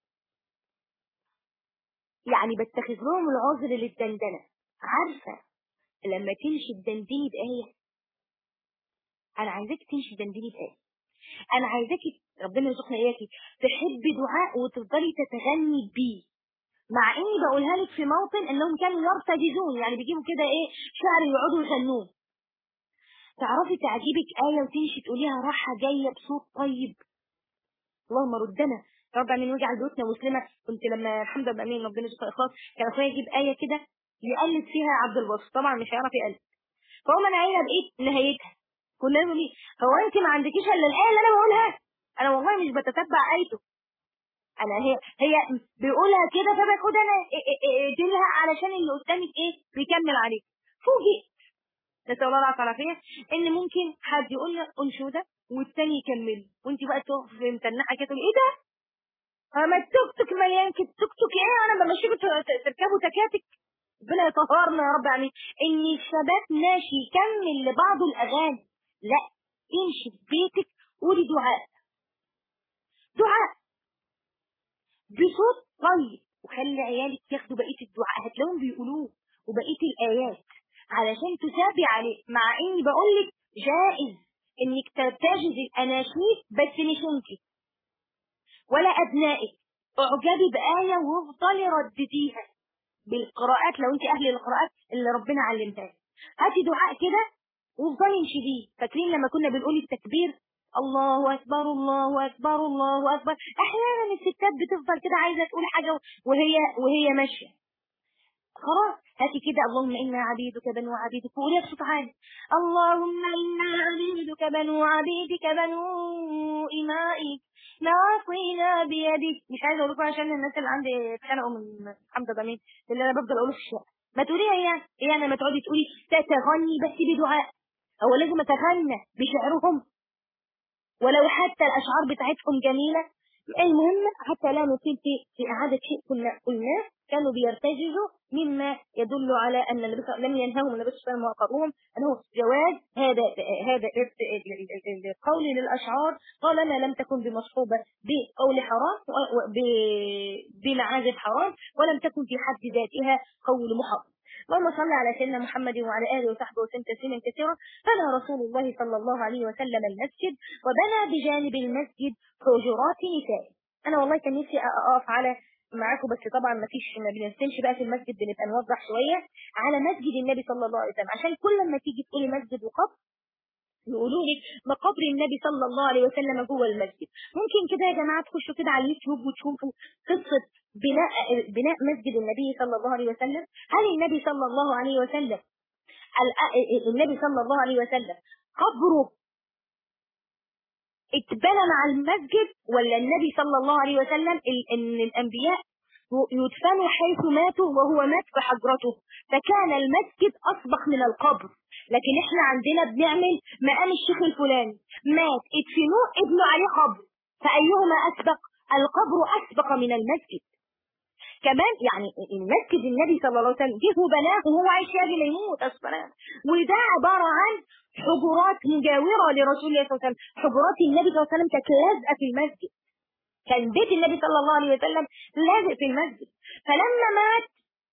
يعني بتخذ لهم العذر للدندنه عارفه لما تمشي تدندني بايه انا عايزاك تمشي تدندني بايه انا عايزاكي ربنا يرزقنا اياكي تحبي دعاء وتفضلي تتغني بيه مع اني بقولها لك في موطن انهم كانوا يرتجزون يعني بيجيبوا كده ايه شعر يقعدوا يغنوه تعرفي تعجبك آية وتمشي تقوليها راحة جاية بصوت طيب اللهم ردنا رب من وجع بيوتنا مسلمة كنت لما الحمد لله امين ربنا يرزقنا اخلاص كان اخويا يجيب آية كده يقلد فيها عبد الباسط طبعا مش هيعرف يقلد فهو انا عينها بايه نهايتها كنا نقول ايه هو انت ما عندكيش الا الايه اللي انا بقولها انا والله مش بتتبع ايته انا هي هي بيقولها كده فباخد انا اديلها علشان اللي قدامك ايه بيكمل عليك فوجئت نسال الله العافيه والعافيه ان ممكن حد يقول لك انشوده والتاني يكمل وانت بقى تقف متنحه كده تقول ايه ده؟ ما التوك توك مليان كده توك توك ايه انا بمشيكوا تركبوا تكاتك ربنا يطهرنا يا رب يعني ان الشباب ماشي يكمل لبعض الاغاني لا امشي في بيتك قولي دعاء دعاء بصوت طيب وخلي عيالك ياخدوا بقيه الدعاء هتلاقيهم بيقولوه وبقيه الايات علشان تتابع عليه مع اني بقول لك جائز انك تتجد الاناشيد بس مش انت ولا ابنائك اعجبي بايه وافضلي ردديها بالقراءات لو انت اهل القراءات اللي ربنا علمتها هاتي دعاء كده وافضلي انشديه فاكرين لما كنا بنقول التكبير الله اكبر الله اكبر الله اكبر احيانا الستات بتفضل كده عايزه تقول حاجه وهي وهي ماشيه خلاص هاتي كده اللهم انا عبيدك بنو عبيدك وقولي بصوت عالي اللهم انا عبيدك بنو عبيدك بنو امائك ناصينا بيدك مش عايزه اقول لكم عشان الناس اللي عندي اتخانقوا من حمزه ضمين اللي انا بفضل اقوله في الشارع ما تقوليها يعني ايه يعني ما تقعدي تقولي تتغني بس بدعاء هو لازم اتغنى بشعرهم ولو حتى الاشعار بتاعتهم جميله المهم حتى لا نطيل في في اعاده شيء كنا قلناه كانوا بيرتجزوا مما يدل على ان النبي لم ينههم النبي صلى الله عليه وسلم وقروهم انه جواز هذا هذا القول للاشعار طالما لم تكن بمصحوبه بقول حرام بمعازف حرام ولم تكن في حد ذاتها قول محرم اللهم صل على سيدنا محمد وعلى اله وصحبه وسلم تسليما كثيرا بنى رسول الله صلى الله عليه وسلم المسجد وبنى بجانب المسجد حجرات نساء انا والله كان نفسي اقف على معاكم بس طبعا ما فيش ما بنستنش بقى في المسجد بنبقى نوضح شويه على مسجد النبي صلى الله عليه وسلم عشان كل ما تيجي تقولي مسجد وقبر يقولوا لك مقابر النبي صلى الله عليه وسلم جوه المسجد ممكن كده يا جماعه تخشوا كده على اليوتيوب وتشوفوا قصه بناء بناء مسجد النبي صلى الله عليه وسلم هل النبي صلى الله عليه وسلم النبي صلى الله عليه وسلم قبره اتبنى مع المسجد ولا النبي صلى الله عليه وسلم ان الانبياء يدفنوا حيث ماتوا وهو مات في حجرته فكان المسجد أسبق من القبر لكن احنا عندنا بنعمل مقام الشيخ الفلاني مات ادفنوه ابنوا عليه قبر فأيهما أسبق القبر أسبق من المسجد كمان يعني المسجد النبي صلى الله عليه وسلم جه وبناه وهو عايش يجي يموت اصلا وده عباره عن حجرات مجاوره لرسول الله صلى الله عليه وسلم حجرات النبي صلى الله عليه وسلم كانت لازقه في المسجد كان بيت النبي صلى الله عليه وسلم لازق في المسجد فلما مات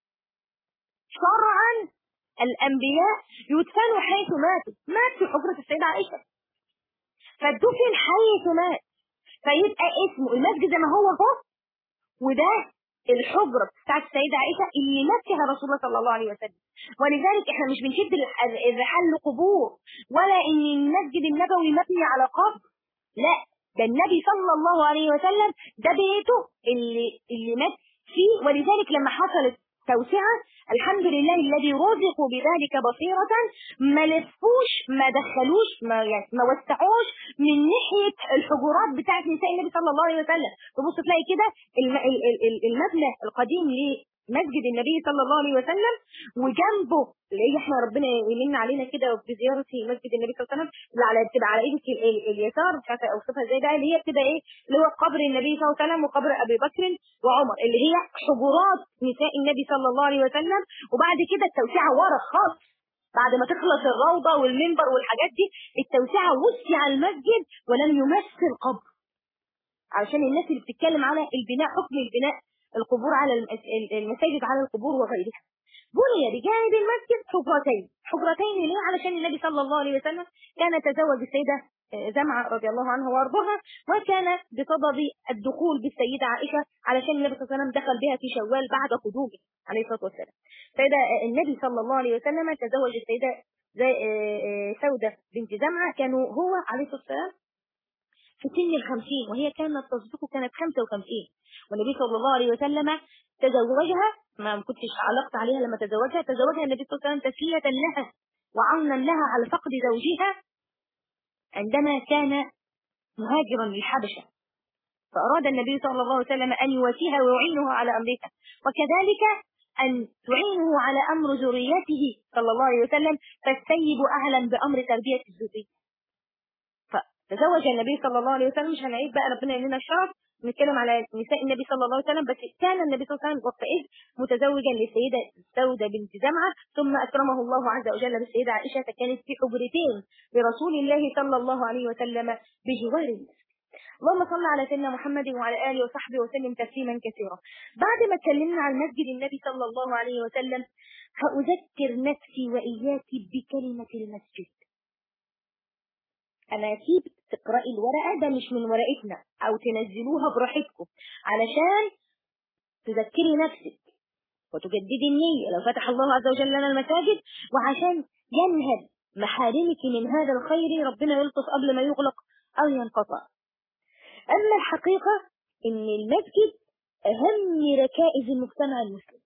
شرعا الانبياء يدفنوا حيث ماتوا مات في حجره السيده عائشه فدفن حيث مات فيبقى اسمه المسجد زي ما هو هو وده الحجرة بتاعت السيدة عائشة اللي مات فيها رسول الله صلى الله عليه وسلم ولذلك احنا مش بنشد الرحال لقبور ولا ان المسجد النبوي مبني على قبر لا ده النبي صلى الله عليه وسلم ده بيته اللي اللي مات فيه ولذلك لما حصلت توسعة الحمد لله الذي رزقوا بذلك بصيرة ما لفوش ما دخلوش ما يعني ما وسعوش من ناحية الحجرات بتاعت نساء النبي صلى الله عليه وسلم تبص تلاقي كده المبنى القديم مسجد النبي صلى الله عليه وسلم وجنبه اللي احنا ربنا يمن علينا كده بزياره مسجد النبي صلى الله عليه وسلم اللي على بتبقى على ايدك اليسار مش عارفه اوصفها ازاي ده اللي هي بتبقى ايه اللي هو قبر النبي صلى الله عليه وسلم وقبر ابي بكر وعمر اللي هي حجرات نساء النبي صلى الله عليه وسلم وبعد كده التوسعه ورا خالص بعد ما تخلص الروضه والمنبر والحاجات دي التوسعه وسع المسجد ولم يمس القبر علشان الناس اللي بتتكلم على البناء حكم البناء القبور على المساجد على القبور وغيرها بني بجانب المسجد حجرتين حجرتين ليه علشان النبي صلى الله عليه وسلم كان تزوج السيدة زمعة رضي الله عنها وارضاها وكان بصدد الدخول بالسيدة عائشة علشان النبي صلى الله عليه وسلم دخل بها في شوال بعد قدومه عليه الصلاة والسلام فإذا النبي صلى الله عليه وسلم تزوج السيدة زي سودة بنت زمعة كانوا هو عليه الصلاة والسلام في سن الخمسين وهي كانت تصدقه كانت خمسة وخمسين والنبي صلى الله عليه وسلم تزوجها ما كنتش علقت عليها لما تزوجها تزوجها النبي صلى الله عليه وسلم تسلية لها وعونا لها على فقد زوجها عندما كان مهاجرا للحبشة فأراد النبي صلى الله عليه وسلم أن يواسيها ويعينه على أمرها وكذلك أن تعينه على أمر ذريته صلى الله عليه وسلم فالسيد أعلم بأمر تربية الذرية فتزوج النبي صلى الله عليه وسلم مش هنعيد بقى ربنا يلنا الشرف نتكلم على نساء النبي صلى الله عليه وسلم بس كان النبي صلى الله عليه وسلم وقتئذ متزوجا للسيدة سودة بنت زمعة ثم أكرمه الله عز وجل بالسيدة عائشة فكانت في حجرتين لرسول الله صلى الله عليه وسلم بجوار المسجد اللهم صل على سيدنا محمد وعلى آله وصحبه وسلم تسليما كثيرا بعد ما اتكلمنا عن مسجد النبي صلى الله عليه وسلم هأذكر نفسي وإياك بكلمة المسجد أنا أسيب تقرأي الورقة ده مش من ورقتنا أو تنزلوها براحتكم علشان تذكري نفسك وتجددي النية لو فتح الله عز وجل لنا المساجد وعشان ينهب محارمك من هذا الخير ربنا يلطف قبل ما يغلق أو ينقطع أما الحقيقة إن المسجد أهم ركائز المجتمع المسلم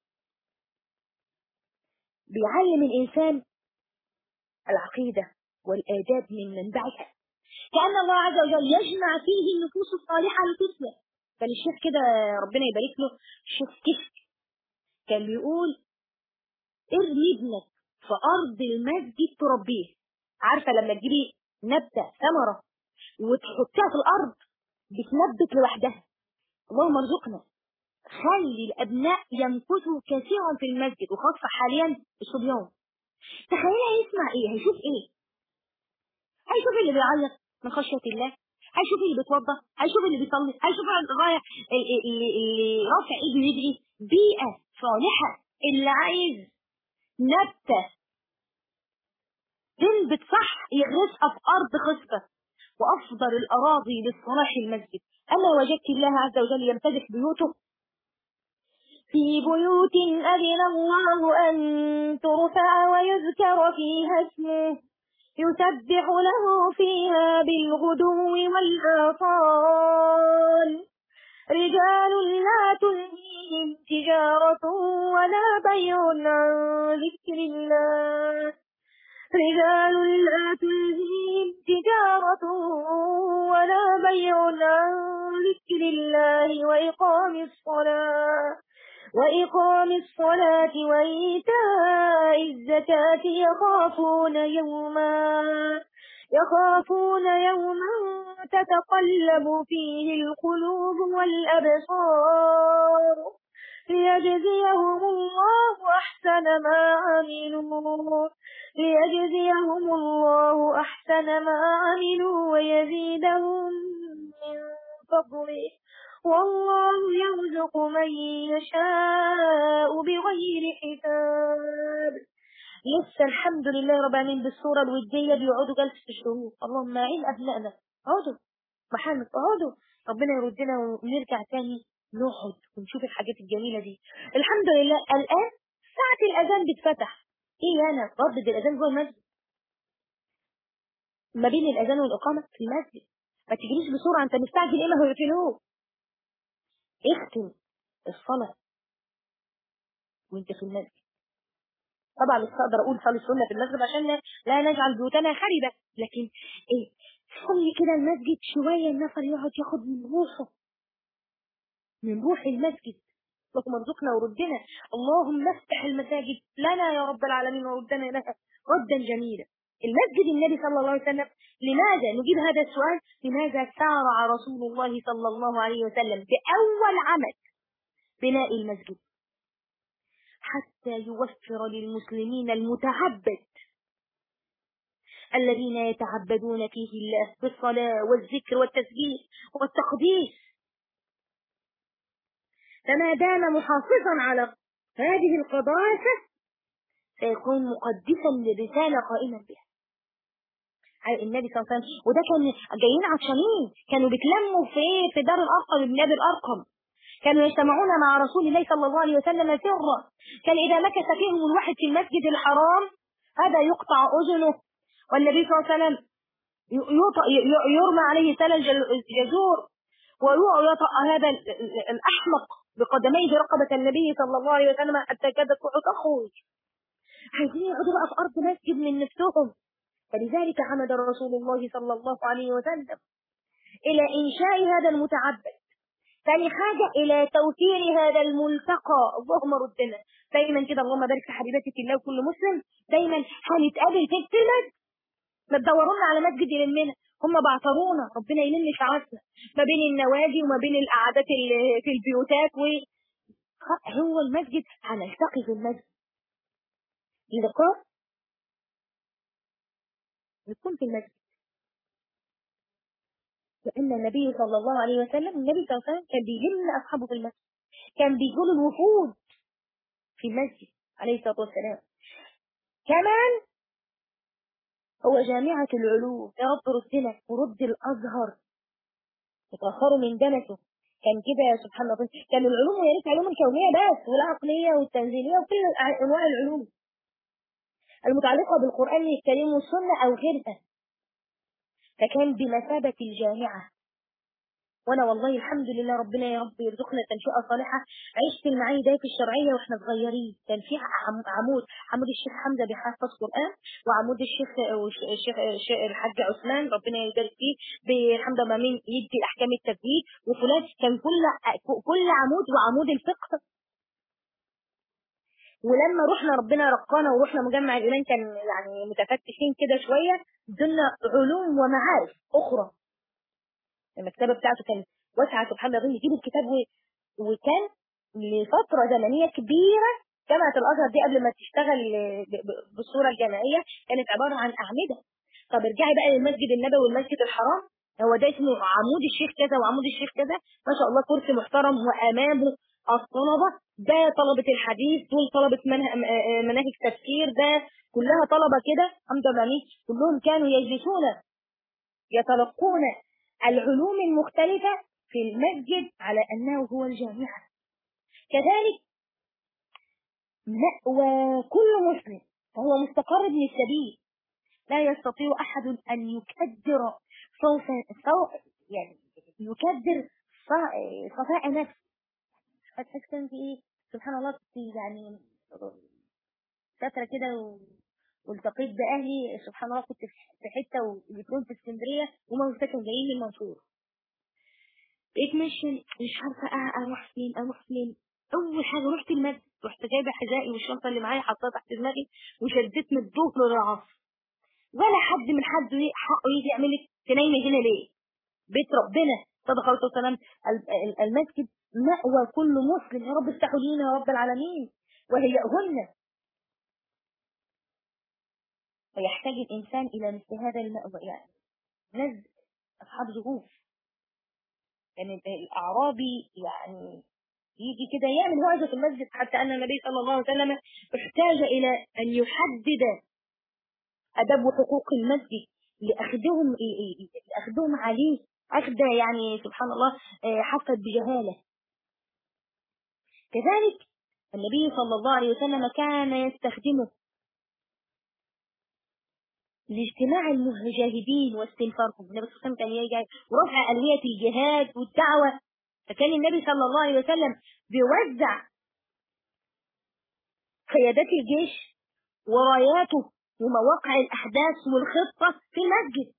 بيعلم الإنسان العقيدة والآداب من منبعها كأن الله عز وجل يجمع فيه النفوس الصالحة لتسلم كان الشيخ كده ربنا يبارك له الشيخ كشك كان بيقول ارمي ابنك في أرض المسجد تربيه عارفة لما تجيبي نبتة ثمرة وتحطيها في الأرض بتنبت لوحدها اللهم ارزقنا خلي الأبناء يمكثوا كثيرا في المسجد وخاصة حاليا الصبيان تخيل هيسمع ايه هيشوف ايه هيشوف اللي بيعيط من خشية الله هيشوف اللي بيتوضى هيشوف اللي بيصلي هيشوف الرايح اللي, اللي, اللي رافع ايده يدعي بيئة صالحة اللي عايز نبتة تنبت صح يغرسها في أرض خصبة وأفضل الأراضي للصلاح المسجد أما وجدت الله عز وجل يمتدح بيوته في بيوت أذن الله أن ترفع ويذكر فيها اسمه يسبح له فيها بالغدو والآصال رجال لا تلهيهم تجارة ولا بيع عن ذكر الله رجال لا تلهيهم تجارة ولا بيع عن ذكر الله وإقام الصلاة وإقام الصلاة وإيتاء الزكاة يخافون يوما يخافون يوما تتقلب فيه القلوب والأبصار ليجزيهم الله أحسن ما عملوا ليجزيهم الله أحسن ما عملوا ويزيدهم من فضله والله يرزق من يشاء بغير حساب لسه الحمد لله رب العالمين بالصورة الودية بيقعدوا جلسة الشهور اللهم أعين أبنائنا اقعدوا محمد اقعدوا ربنا يردنا ونرجع تاني نقعد ونشوف الحاجات الجميلة دي الحمد لله الآن ساعة الأذان بتفتح إيه أنا ردد الأذان جوه المسجد ما بين الأذان والإقامة في المسجد ما تجريش بسرعة أنت مستعجل إيه ما هو يقتلوه اختم الصلاة وانت في المسجد طبعا مش هقدر اقول صلي السنه في المسجد عشان لا نجعل بيوتنا خربه لكن ايه صلي كده المسجد شويه النفر يقعد ياخد من روحه من روح المسجد اللهم ارزقنا وردنا اللهم افتح المساجد لنا يا رب العالمين وردنا لها ردا جميلا المسجد النبي صلى الله عليه وسلم لماذا نجيب هذا السؤال لماذا سارع رسول الله صلى الله عليه وسلم بأول عمل بناء المسجد حتى يوفر للمسلمين المتعبد الذين يتعبدون فيه الله بالصلاة والذكر والتسبيح والتقديس فما دام محافظا على هذه القداسة سيكون مقدسا للرسالة قائما بها النبي صلى الله عليه وسلم وده كان جايين عطشانين كانوا بيتلموا في في دار الارقم ابن ابي الارقم كانوا يجتمعون مع رسول الله صلى الله عليه وسلم سرا كان اذا مكث فيهم الواحد في المسجد الحرام هذا يقطع اذنه والنبي صلى الله عليه وسلم يرمى عليه سل الجزور ويطأ هذا الأحمق بقدميه رقبة النبي صلى الله عليه وسلم حتى كادت تخرج عايزين يقعدوا بقى في أرض مسجد من نفسهم فلذلك عمد رسول الله صلى الله عليه وسلم إلى إنشاء هذا المتعبد ثاني حاجة إلى توفير هذا الملتقى اللهم ردنا دايما كده اللهم بارك في حبيبتك الله وكل مسلم دايما هنتقابل في المسجد ما تدورونا على مسجد يلمنا هم بعترونا ربنا يلم شعاتنا ما بين النوادي وما بين القعدات اللي في البيوتات و هو المسجد هنلتقي في المسجد اللقاء يكون في المسجد لأن النبي صلى الله عليه وسلم النبي صلى الله عليه وسلم كان بيلم أصحابه في المسجد كان بيقول الوفود في المسجد عليه الصلاة والسلام كمان هو جامعة العلوم يا رب ردنا ورد الأزهر يتأخروا من دنسه كان كده سبحان الله كان العلوم يا ريت علوم الكونية بس والعقلية والتنزيلية وكل أنواع العلوم المتعلقة بالقرآن الكريم والسنة أو غيرها فكان بمثابة الجامعة وانا والله الحمد لله ربنا يا رب يرزقنا تنشئه صالحه عشت المعاني ده في الشرعيه واحنا صغيرين كان في عمود عمود الشيخ حمزه بيحفظ قران وعمود الشيخ الشيخ الحاج عثمان ربنا يبارك فيه بحمد مامين يدي احكام التجويد وفلان كان كل كل عمود وعمود الفقه ولما رحنا ربنا رقانا ورحنا مجمع الايمان كان يعني متفتشين كده شويه دنا علوم ومعارف اخرى المكتبه بتاعته كانت واسعه سبحان الله يجيب الكتاب و... وكان لفتره زمنيه كبيره جامعه الازهر دي قبل ما تشتغل بالصوره الجامعيه كانت عباره عن اعمده طب ارجعي بقى للمسجد النبوي والمسجد الحرام هو ده اسمه عمود الشيخ كذا وعمود الشيخ كذا ما شاء الله كرسي محترم وامامه الطلبه ده طلبه الحديث دول طلبه مناهج تفسير ده كلها طلبه كده الحمد لله كلهم كانوا يجلسون يتلقون العلوم المختلفة في المسجد على أنه هو الجامعة كذلك مأوى كل مسلم فهو مستقر ابن السبيل لا يستطيع أحد أن يكدر صوت صوت يعني يكدر صفاء نفس هتحس في ايه سبحان الله كنت يعني فترة كده والتقيت باهلي سبحان الله كنت في حته وجيتهم في اسكندريه وما كانوا جايين من المنصوره بقيت ماشيه مش عارفه اروح فين اروح فين اول حاجه رحت المسجد رحت جايبه حذائي والشنطه اللي معايا حطيتها تحت دماغي وشديت من الظهر للعصر ولا حد من حد حقه يجي يعمل لك تنامي هنا ليه بيت ربنا صدق الله وسلم المسجد مأوى كل مسلم يا رب افتحوا لينا يا رب العالمين وهيئهن فيحتاج الإنسان إلى مثل هذا المأوى يعني نزل أصحاب ظروف يعني الأعرابي يعني يجي كده يعمل وعظة في المسجد حتى أن النبي صلى الله عليه وسلم احتاج إلى أن يحدد أدب وحقوق المسجد لأخذهم لأخذهم عليه أخذ يعني سبحان الله حفظ بجهالة كذلك النبي صلى الله عليه وسلم كان يستخدمه لاجتماع المجاهدين واستنفارهم النبي صلى الله عليه وسلم كان يجي ورفع ألوية الجهاد والدعوة فكان النبي صلى الله عليه وسلم بيوزع قيادات الجيش وراياته ومواقع الأحداث والخطة في المسجد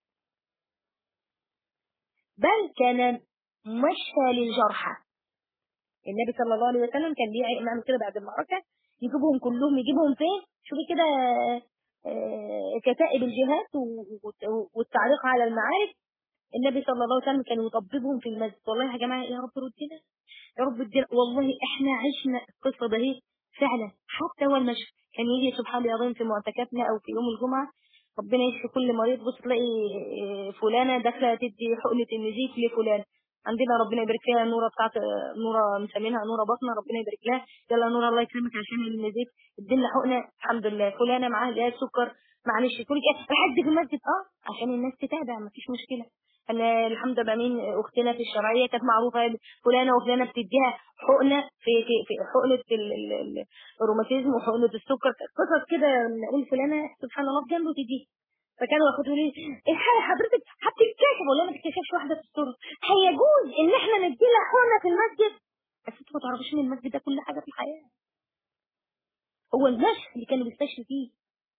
بل كان مشفى للجرحى النبي صلى الله عليه وسلم كان بيعمل كده بعد المعركة يجيبهم كلهم يجيبهم فين شوفي كده كتائب الجهاد والتعليق على المعارك النبي صلى الله عليه وسلم كان يطببهم في المسجد والله يا جماعه يا رب ردنا يا رب ادينا والله احنا عشنا القصه ده فعلا حتى هو المشي كان يجي سبحان الله العظيم في معتكفنا او في يوم الجمعه ربنا يشفي كل مريض بص تلاقي فلانه داخله تدي حقنه النزيف لفلان عندنا ربنا يبارك فيها نوره بتاعت نوره مسمينها نوره بطنه ربنا يبارك لها يلا نوره الله يكرمك عشان النزيف ادينا حقنه الحمد لله فلانه معاها جهاز سكر معلش كل لحد في المسجد اه عشان الناس تتابع مفيش مشكله انا الحمد لله مين اختنا في الشرعيه كانت معروفه فلانه وفلانه بتديها حقنه في في, في حقنه الروماتيزم وحقنه السكر قصص كده نقول فلانه سبحان الله جنبه تديها فكانوا ياخدوا لي الحاله حضرتك هتتكشف ولا ما تتكشفش واحده في الصوره هيجوز ان احنا ندي لها حقنه في المسجد بس انتوا ما تعرفوش ان المسجد ده كل حاجه في الحياه هو المشي اللي كانوا بيستشفي فيه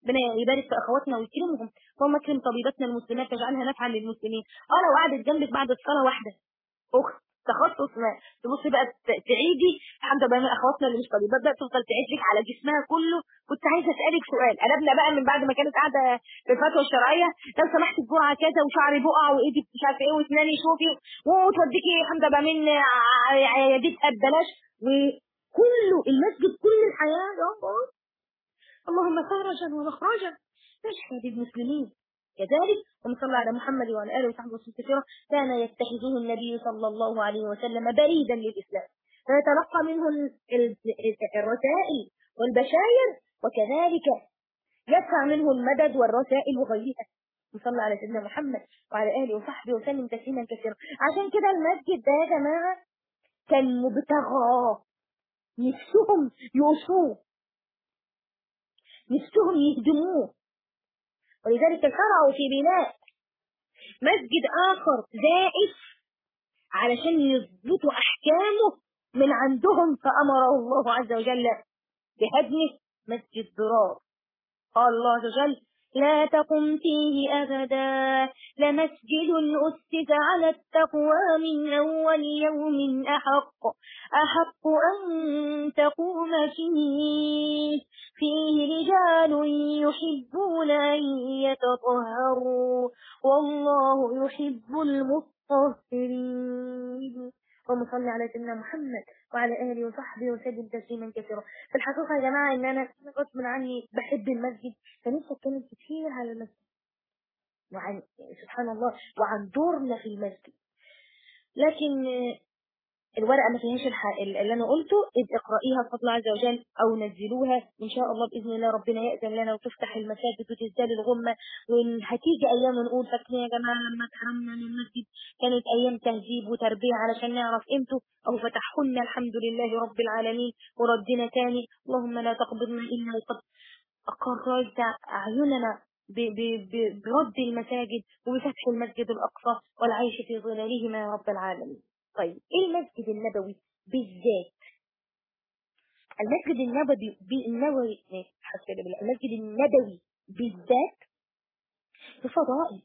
ربنا يبارك في اخواتنا ويكرمهم اللهم اكرم طبيبتنا المسلمات واجعلها نافعه للمسلمين اه لو قعدت جنبك بعد الصلاه واحده اخت تخصص ما تبصي بقى ت- تعيدي الحمد لله من اخواتنا اللي مش طبيبات بقى تفضل تعيد لك على جسمها كله كنت عايزه اسالك سؤال قلبنا بقى من بعد ما كانت قاعده في الفتوى الشرعيه لو سمحت الجرعه كذا وشعري بقع وايدي مش عارفه ايه واسناني شوفي وتوديكي الحمد لله من ع- عيادتها ببلاش وكله المسجد كل الحياه يا الله اللهم فرجا ومخرجا نشهد المسلمين كذلك ومن صلى على محمد وعلى اله وصحبه وسلم كثيرا كان يتخذه النبي صلى الله عليه وسلم بريدا للاسلام فيتلقى منه ال- ال- الرسائل والبشاير وكذلك يدفع منه المدد والرسائل وغيرها وصلى على سيدنا محمد وعلى اله وصحبه وسلم تسليما كثيرا عشان كده المسجد ده يا جماعه كان مبتغى نفسهم يوصوه نفسهم يهدموه ولذلك شرعوا في بناء مسجد آخر زائف علشان يضبطوا أحكامه من عندهم فأمره الله عز وجل بهدمه مسجد ضرار قال الله عز وجل لا تقم فيه أبدا لمسجد أسس على التقوى من أول يوم أحق أحق أن تقوم فيه فيه رجال يحبون أن يتطهروا والله يحب المطهرين اللهم صل على سيدنا محمد وعلى اله وصحبه وسلم تسليما كثيرا في الحقيقه يا جماعه ان انا غصب عني بحب المسجد فنفسي اتكلم كتير على المسجد وعن سبحان الله وعن دورنا في المسجد لكن الورقه ما فيهاش الح- اللي انا قلته اذ اقرأيها بفضل الله عز وجل او نزلوها ان شاء الله باذن الله ربنا يأذن لنا وتفتح المساجد وتزداد الغمه وهتيجي ايام نقول فاكرين يا جماعه لما اتحرمنا من المسجد كانت ايام تهذيب وتربيه علشان نعرف قيمته او فتحهن الحمد لله رب العالمين وردنا تاني اللهم لا تقبضنا الا وقد قررت اعيننا ب- ب- ب- برد المساجد وبفتح المسجد الاقصى والعيش في ظلالهما يا رب العالمين طيب ايه المسجد النبوي بالذات المسجد النبوي النبوي حسنا بالله المسجد النبوي بالذات في فضائل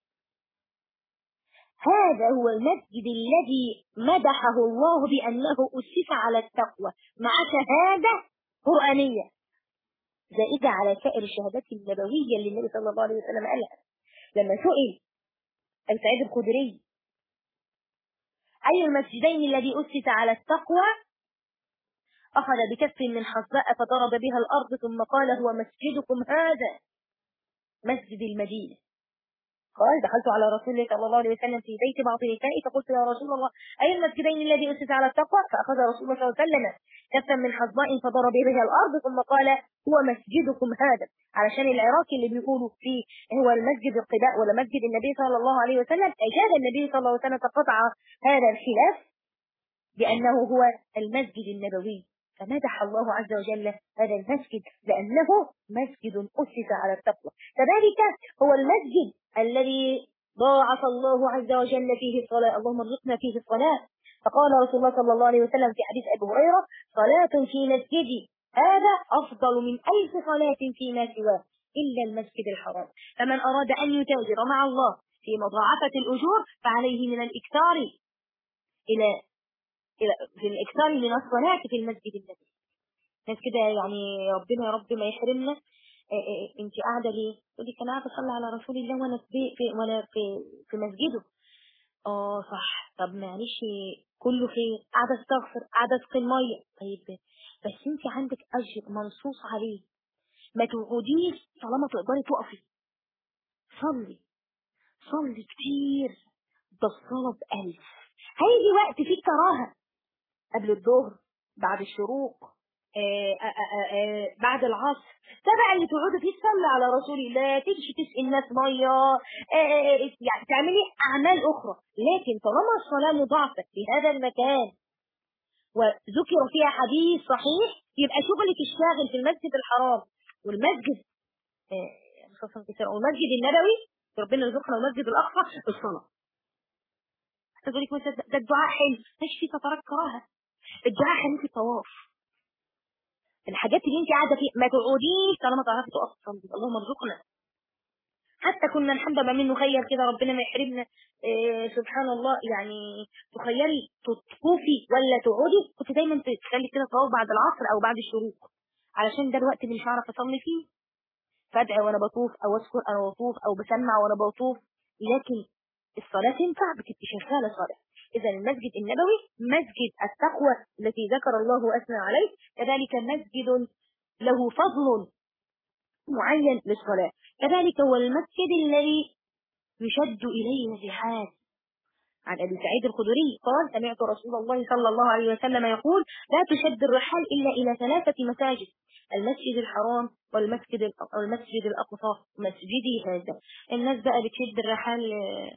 هذا هو المسجد الذي مدحه الله بأنه أسس على التقوى مع شهادة قرآنية زائدة على سائر الشهادات النبوية اللي النبي صلى الله عليه وسلم قالها لما سئل السعيد الخدري أي المسجدين الذي أسس على التقوى أخذ بكف من حصباء فضرب بها الأرض ثم قال هو مسجدكم هذا مسجد المدينة قال دخلت على رسول الله صلى الله عليه وسلم في بيت بعض نسائي فقلت يا رسول الله أي المسجدين الذي أسس على التقوى فأخذ رسول الله صلى الله عليه وسلم كفا من حصباء فضرب بها الأرض ثم قال هو مسجدكم هذا علشان العراقي اللي بيقولوا فيه هو المسجد القباء ولا مسجد النبي صلى الله عليه وسلم أجاب النبي صلى الله عليه وسلم فقطع هذا الخلاف بأنه هو المسجد النبوي فمدح الله عز وجل هذا المسجد لأنه مسجد أسس على التقوى كذلك هو المسجد الذي ضاعف الله عز وجل فيه الصلاة اللهم ارزقنا فيه الصلاة فقال رسول الله صلى الله عليه وسلم في حديث أبي هريرة صلاة في مسجدي هذا أفضل من ألف صلاة فيما سواه إلا المسجد الحرام فمن أراد أن يتاجر مع الله في مضاعفة الأجور فعليه من الإكثار إلى إلى في الإكثار من الصلاة في المسجد النبوي ناس كده يعني ربنا يا رب ما يحرمنا انت قاعده ليه؟ تقولي كان قاعده اصلي على رسول الله وانا في, في وانا في في مسجده اه صح طب معلش كله خير قاعده استغفر قاعده اسقي الميه طيب بس انت عندك اجر منصوص عليه ما تقعديش طالما تقدري تقفي صلي صلي كتير ده الصلاه بألف هيجي وقت فيه كراهه قبل الظهر بعد الشروق آآ آآ آآ بعد العصر ده بقى اللي تقعدي فيه تصلي على رسول الله تمشي تسقي الناس ميه يعني تعملي اعمال اخرى لكن طالما الصلاه مضاعفه في هذا المكان وذكر فيها حديث صحيح يبقى شغلك الشاغل في المسجد الحرام والمسجد والمسجد النبوي ربنا يرزقنا المسجد الاقصى الصلاه تقول لك مثلا ده الدعاء حلو ماشي في فترات كراهه الدعاء حلو في الطواف الحاجات اللي انت قاعده فيها ما تقعديش طالما تعرفي تقفي تصلي اللهم ارزقنا حتى كنا الحمد لله منه خير كده ربنا ما يحرمنا إيه سبحان الله يعني تخيلي تطوفي ولا تقعدي كنت دايما تخلي كده طواف بعد العصر او بعد الشروق علشان ده الوقت اللي مش هعرف اصلي فيه فادعي وانا بطوف او اذكر انا بطوف او بسمع وانا بطوف لكن الصلاه تنفع بتبقي شغاله صلاه اذا المسجد النبوي مسجد التقوى التي ذكر الله واثنى عليه كذلك مسجد له فضل معين للصلاه كذلك هو المسجد الذي يشد إليه الرحال عن أبي سعيد الخدري قال سمعت رسول الله صلى الله عليه وسلم يقول لا تشد الرحال إلا إلى ثلاثة مساجد المسجد الحرام والمسجد والمسجد الأقصى مسجدي هذا الناس بقى بتشد الرحال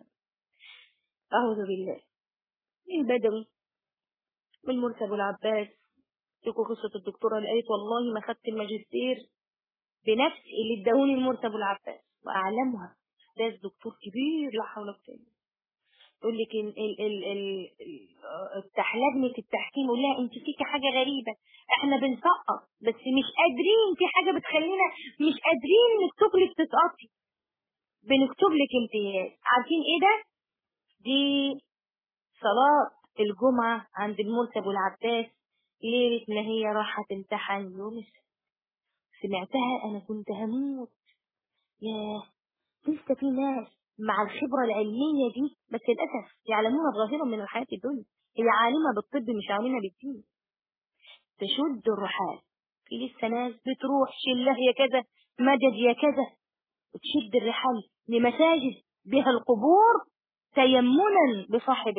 أعوذ بالله البدوي والمركب العباس تكو قصة الدكتورة اللي قالت والله ما خدت الماجستير بنفس اللي اداهوني المركب العباس وأعلمها أستاذ دكتور كبير لا حول ولا قوة يقول لك ال ال ال ال التحلجني في التحكيم يقول لها انت فيكي حاجه غريبه احنا بنسقط بس مش قادرين في حاجه بتخلينا مش قادرين نكتب لك تسقطي بنكتب لك امتياز عارفين ايه ده؟ دي صلاه الجمعه عند المرتب والعباس ليله ما هي راحه تمتحن يوم السبت سمعتها انا كنت هموت ياه لسه في ناس مع الخبرة العلمية دي بس للأسف يعلمون ظاهرا من الحياة الدنيا هي عالمة بالطب مش عالمة بالدين تشد الرحال في لسه ناس بتروح شله يا كذا مدد يا كذا وتشد الرحال لمساجد بها القبور تيمنا بصاحب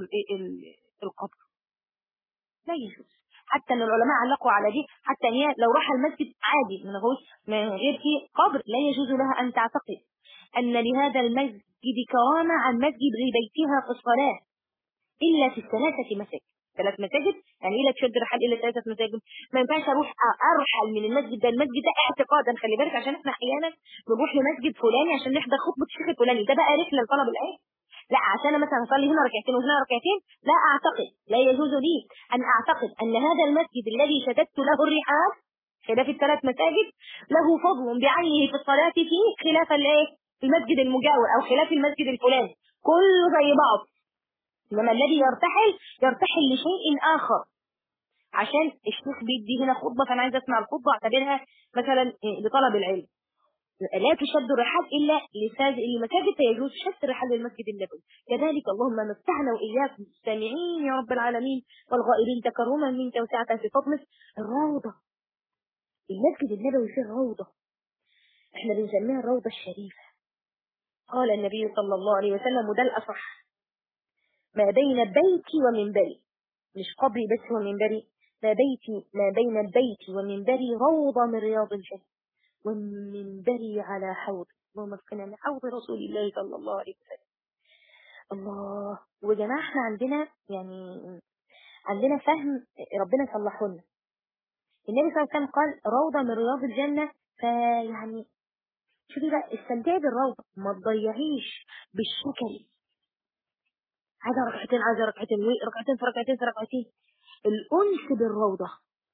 القبر لا يجوز حتى ان العلماء علقوا على دي حتى ان هي لو راح المسجد عادي من غير من غير فيه قبر لا يجوز لها ان تعتقد ان لهذا المسجد كرامه عن مسجد بيتها في الصلاه الا في الثلاثه مساجد ثلاث مساجد يعني ايه تشد رحال الى ثلاثه مساجد ما ينفعش اروح ارحل من المسجد ده المسجد ده اعتقادا خلي بالك عشان احنا احيانا بنروح لمسجد فلاني عشان نحضر خطبه الشيخ الفلاني ده بقى رحله لطلب العلم لا عشان مثلا اصلي هنا ركعتين وهنا ركعتين لا اعتقد لا يجوز لي ان اعتقد ان هذا المسجد الذي شددت له الرحال خلاف الثلاث مساجد له فضل بعينه في الصلاه فيه خلاف الايه المسجد المجاور او خلاف المسجد الفلاني كله زي بعض انما الذي يرتحل يرتحل لشيء اخر عشان الشيخ بيدي هنا خطبه فانا عايز اسمع الخطبه اعتبرها مثلا لطلب العلم لا تشد الرحال الا لمساجد فيجوز شد الرحال للمسجد النبوي كذلك اللهم متعنا واياكم السامعين يا رب العالمين والغائرين تكرما منك وسعه في فضلك الروضه المسجد النبوي فيه روضه احنا بنسميها الروضه الشريفه قال النبي صلى الله عليه وسلم وده الأصح ما بين بيتي ومنبري مش قبري بس ومنبري ما بيتي ما بين بيتي ومنبري روضة من رياض الجنة ومنبري على حوض اللهم اسقنا من حوض رسول الله صلى الله عليه وسلم الله وجماعة احنا عندنا يعني عندنا فهم ربنا صلحه لنا النبي صلى الله عليه وسلم قال روضة من رياض الجنة فيعني شوفي بقى استمتعي بالروضة ما تضيعيش بالشكل عايزة ركعتين عايزة ركعتين ركعتين في ركعتين في ركعتين الأنس بالروضة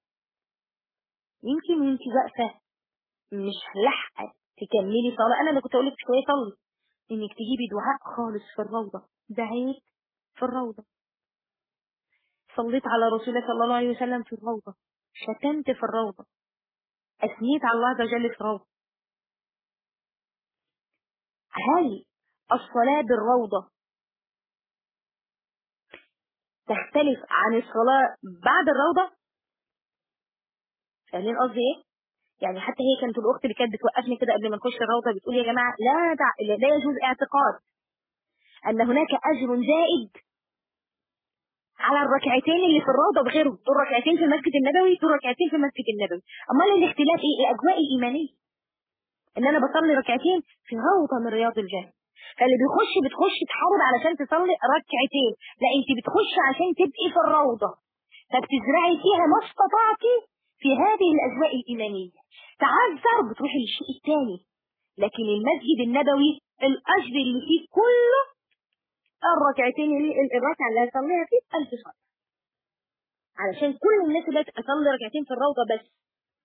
يمكن وانت واقفة مش لاحقة تكملي صلاة أنا اللي كنت أقول لك شوية صلي إنك تجيبي دعاء خالص في الروضة دعيت في الروضة صليت على رسول الله صلى الله عليه وسلم في الروضة شتمت في الروضة أثنيت على الله عز وجل في الروضة هل الصلاة بالروضة تختلف عن الصلاة بعد الروضة فاهمين قصدي ايه يعني حتى هي كانت الاخت اللي كانت بتوقفني كده قبل ما نخش الروضة بتقول يا جماعة لا دع... لا يجوز اعتقاد ان هناك اجر زائد على الركعتين اللي في الروضة بغيره دول ركعتين في المسجد النبوي دول ركعتين في المسجد النبوي امال الاختلاف ايه الاجواء الايمانيه ان انا بصلي ركعتين في روضه من رياض الجنه فاللي بيخش بتخش تحارب علشان تصلي ركعتين لا انت بتخش عشان تبقي في الروضه فبتزرعي فيها ما استطعتي في هذه الاجواء الايمانيه تعذر بتروحي للشيء الثاني لكن المسجد النبوي الاجر اللي فيه كله الركعتين اللي الركعه اللي هصليها فيه ألف صلاه علشان كل الناس اللي تصلي ركعتين في الروضه بس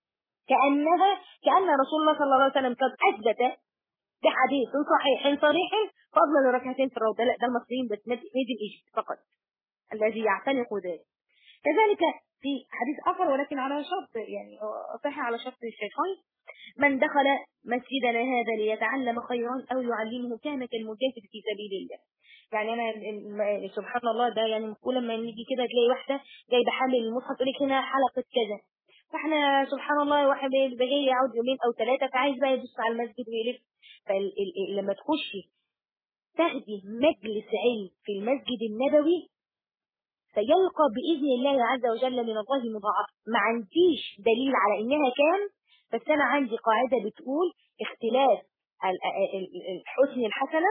كأنها كأن رسول الله صلى الله عليه وسلم قد أثبت بحديث صحيح صريح فضلا لركعتين في الروضة لا ده المصريين بس ميد ايجيبت فقط الذي يعتنق ذلك كذلك في حديث آخر ولكن على شرط يعني صحيح على شرط الشيخين من دخل مسجدنا هذا ليتعلم خيرا أو يعلمه كان كالمجاهد في سبيل الله يعني انا سبحان الله ده يعني كل ما نيجي كده تلاقي واحده جايبه حامل المصحف تقول لك هنا حلقه كذا فاحنا سبحان الله واحد جاي يقعد يومين او ثلاثه فعايز بقى يبص على المسجد ويلف فلما تخشي تاخدي مجلس علم في المسجد النبوي سيلقى بإذن الله عز وجل من الله مضاعف ما عنديش دليل على إنها كام بس أنا عندي قاعدة بتقول اختلاف الحسن الحسنة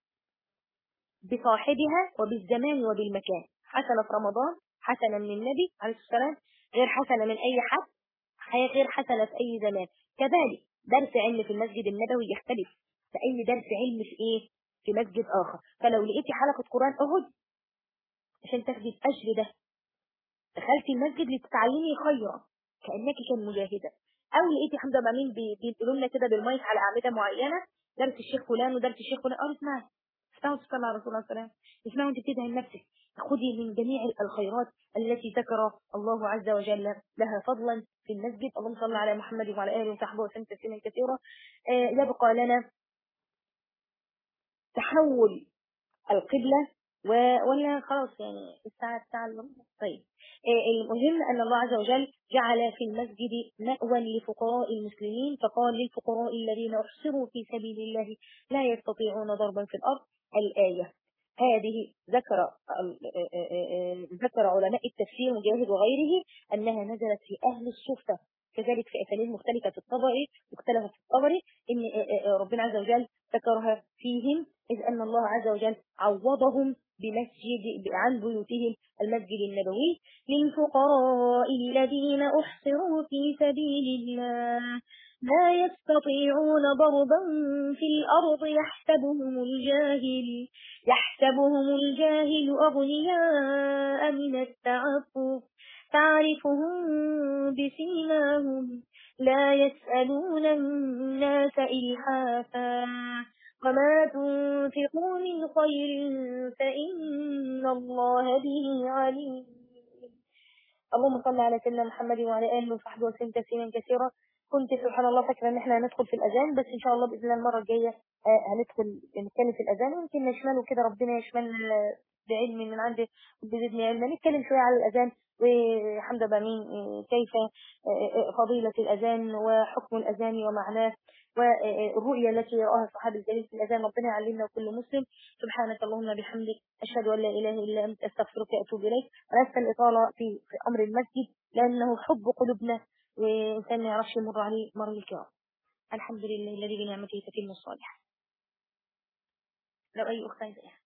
بصاحبها وبالزمان وبالمكان حسنة في رمضان حسنة من النبي عليه الصلاة والسلام غير حسنة من أي حد غير حسنة في أي زمان كذلك درس علم في المسجد النبوي يختلف في أي درس علم في إيه في مسجد آخر فلو لقيتي حلقة قرآن أهد عشان تاخدي الأجر ده دخلتي المسجد لتتعلمي خيرا كأنك كان مجاهدة أو لقيتي حمزة مامين بينقلوا لنا كده بالمايك على أعمدة معينة درس الشيخ فلان ودرس الشيخ فلان أه اسمعي اسمعوا تصلى على رسول الله صلى الله عليه وسلم اسمعوا أنت بتدعي لنفسك خذي من جميع الخيرات التي ذكر الله عز وجل لها فضلا في المسجد اللهم صل على محمد وعلى آله وصحبه وسلم تسليما كثيرا آه يبقى لنا تحول القبلة ولا خلاص يعني الساعة الساعة طيب آه المهم أن الله عز وجل جعل في المسجد مأوى لفقراء المسلمين فقال للفقراء الذين أحصروا في سبيل الله لا يستطيعون ضربا في الأرض الآية هذه ذكر ذكر علماء التفسير مجاهد وغيره أنها نزلت في أهل الصفة كذلك في أساليب مختلفة في الطبري مختلفة في الطبري إن ربنا عز وجل ذكرها فيهم إذ أن الله عز وجل عوضهم بمسجد عن بيوتهم المسجد النبوي للفقراء الذين أحصروا في سبيل الله لا يستطيعون ضربا في الأرض يحسبهم الجاهل يحسبهم الجاهل أغنياء من التعفف تعرفهم بسيماهم لا يسألون الناس إلحافا وما تنفقوا من خير فإن الله به عليم اللهم صل على سيدنا محمد وعلى آله وصحبه وسلم تسليما كثيرا كنت سبحان الله فاكره ان احنا هندخل في الاذان بس ان شاء الله باذن الله المره الجايه آه، هندخل نتكلم في الاذان ويمكن نشمله كده ربنا يشمل بعلم من عنده بزدني علما نتكلم شويه على الاذان وحمد بامين آه، كيف آه، فضيلة الأذان وحكم الأذان ومعناه والرؤية التي رآها الصحابة الجليل في الأذان ربنا يعلمنا وكل مسلم سبحانك اللهم بحمدك أشهد أن لا إله إلا أنت أستغفرك وأتوب إليك ولست الإطالة في أمر المسجد لأنه حب قلوبنا وإنسان ما يعرفش يمر عليه مر الكرام الحمد لله الذي بنعمته تتم الصالحة لو أي أخت عايزة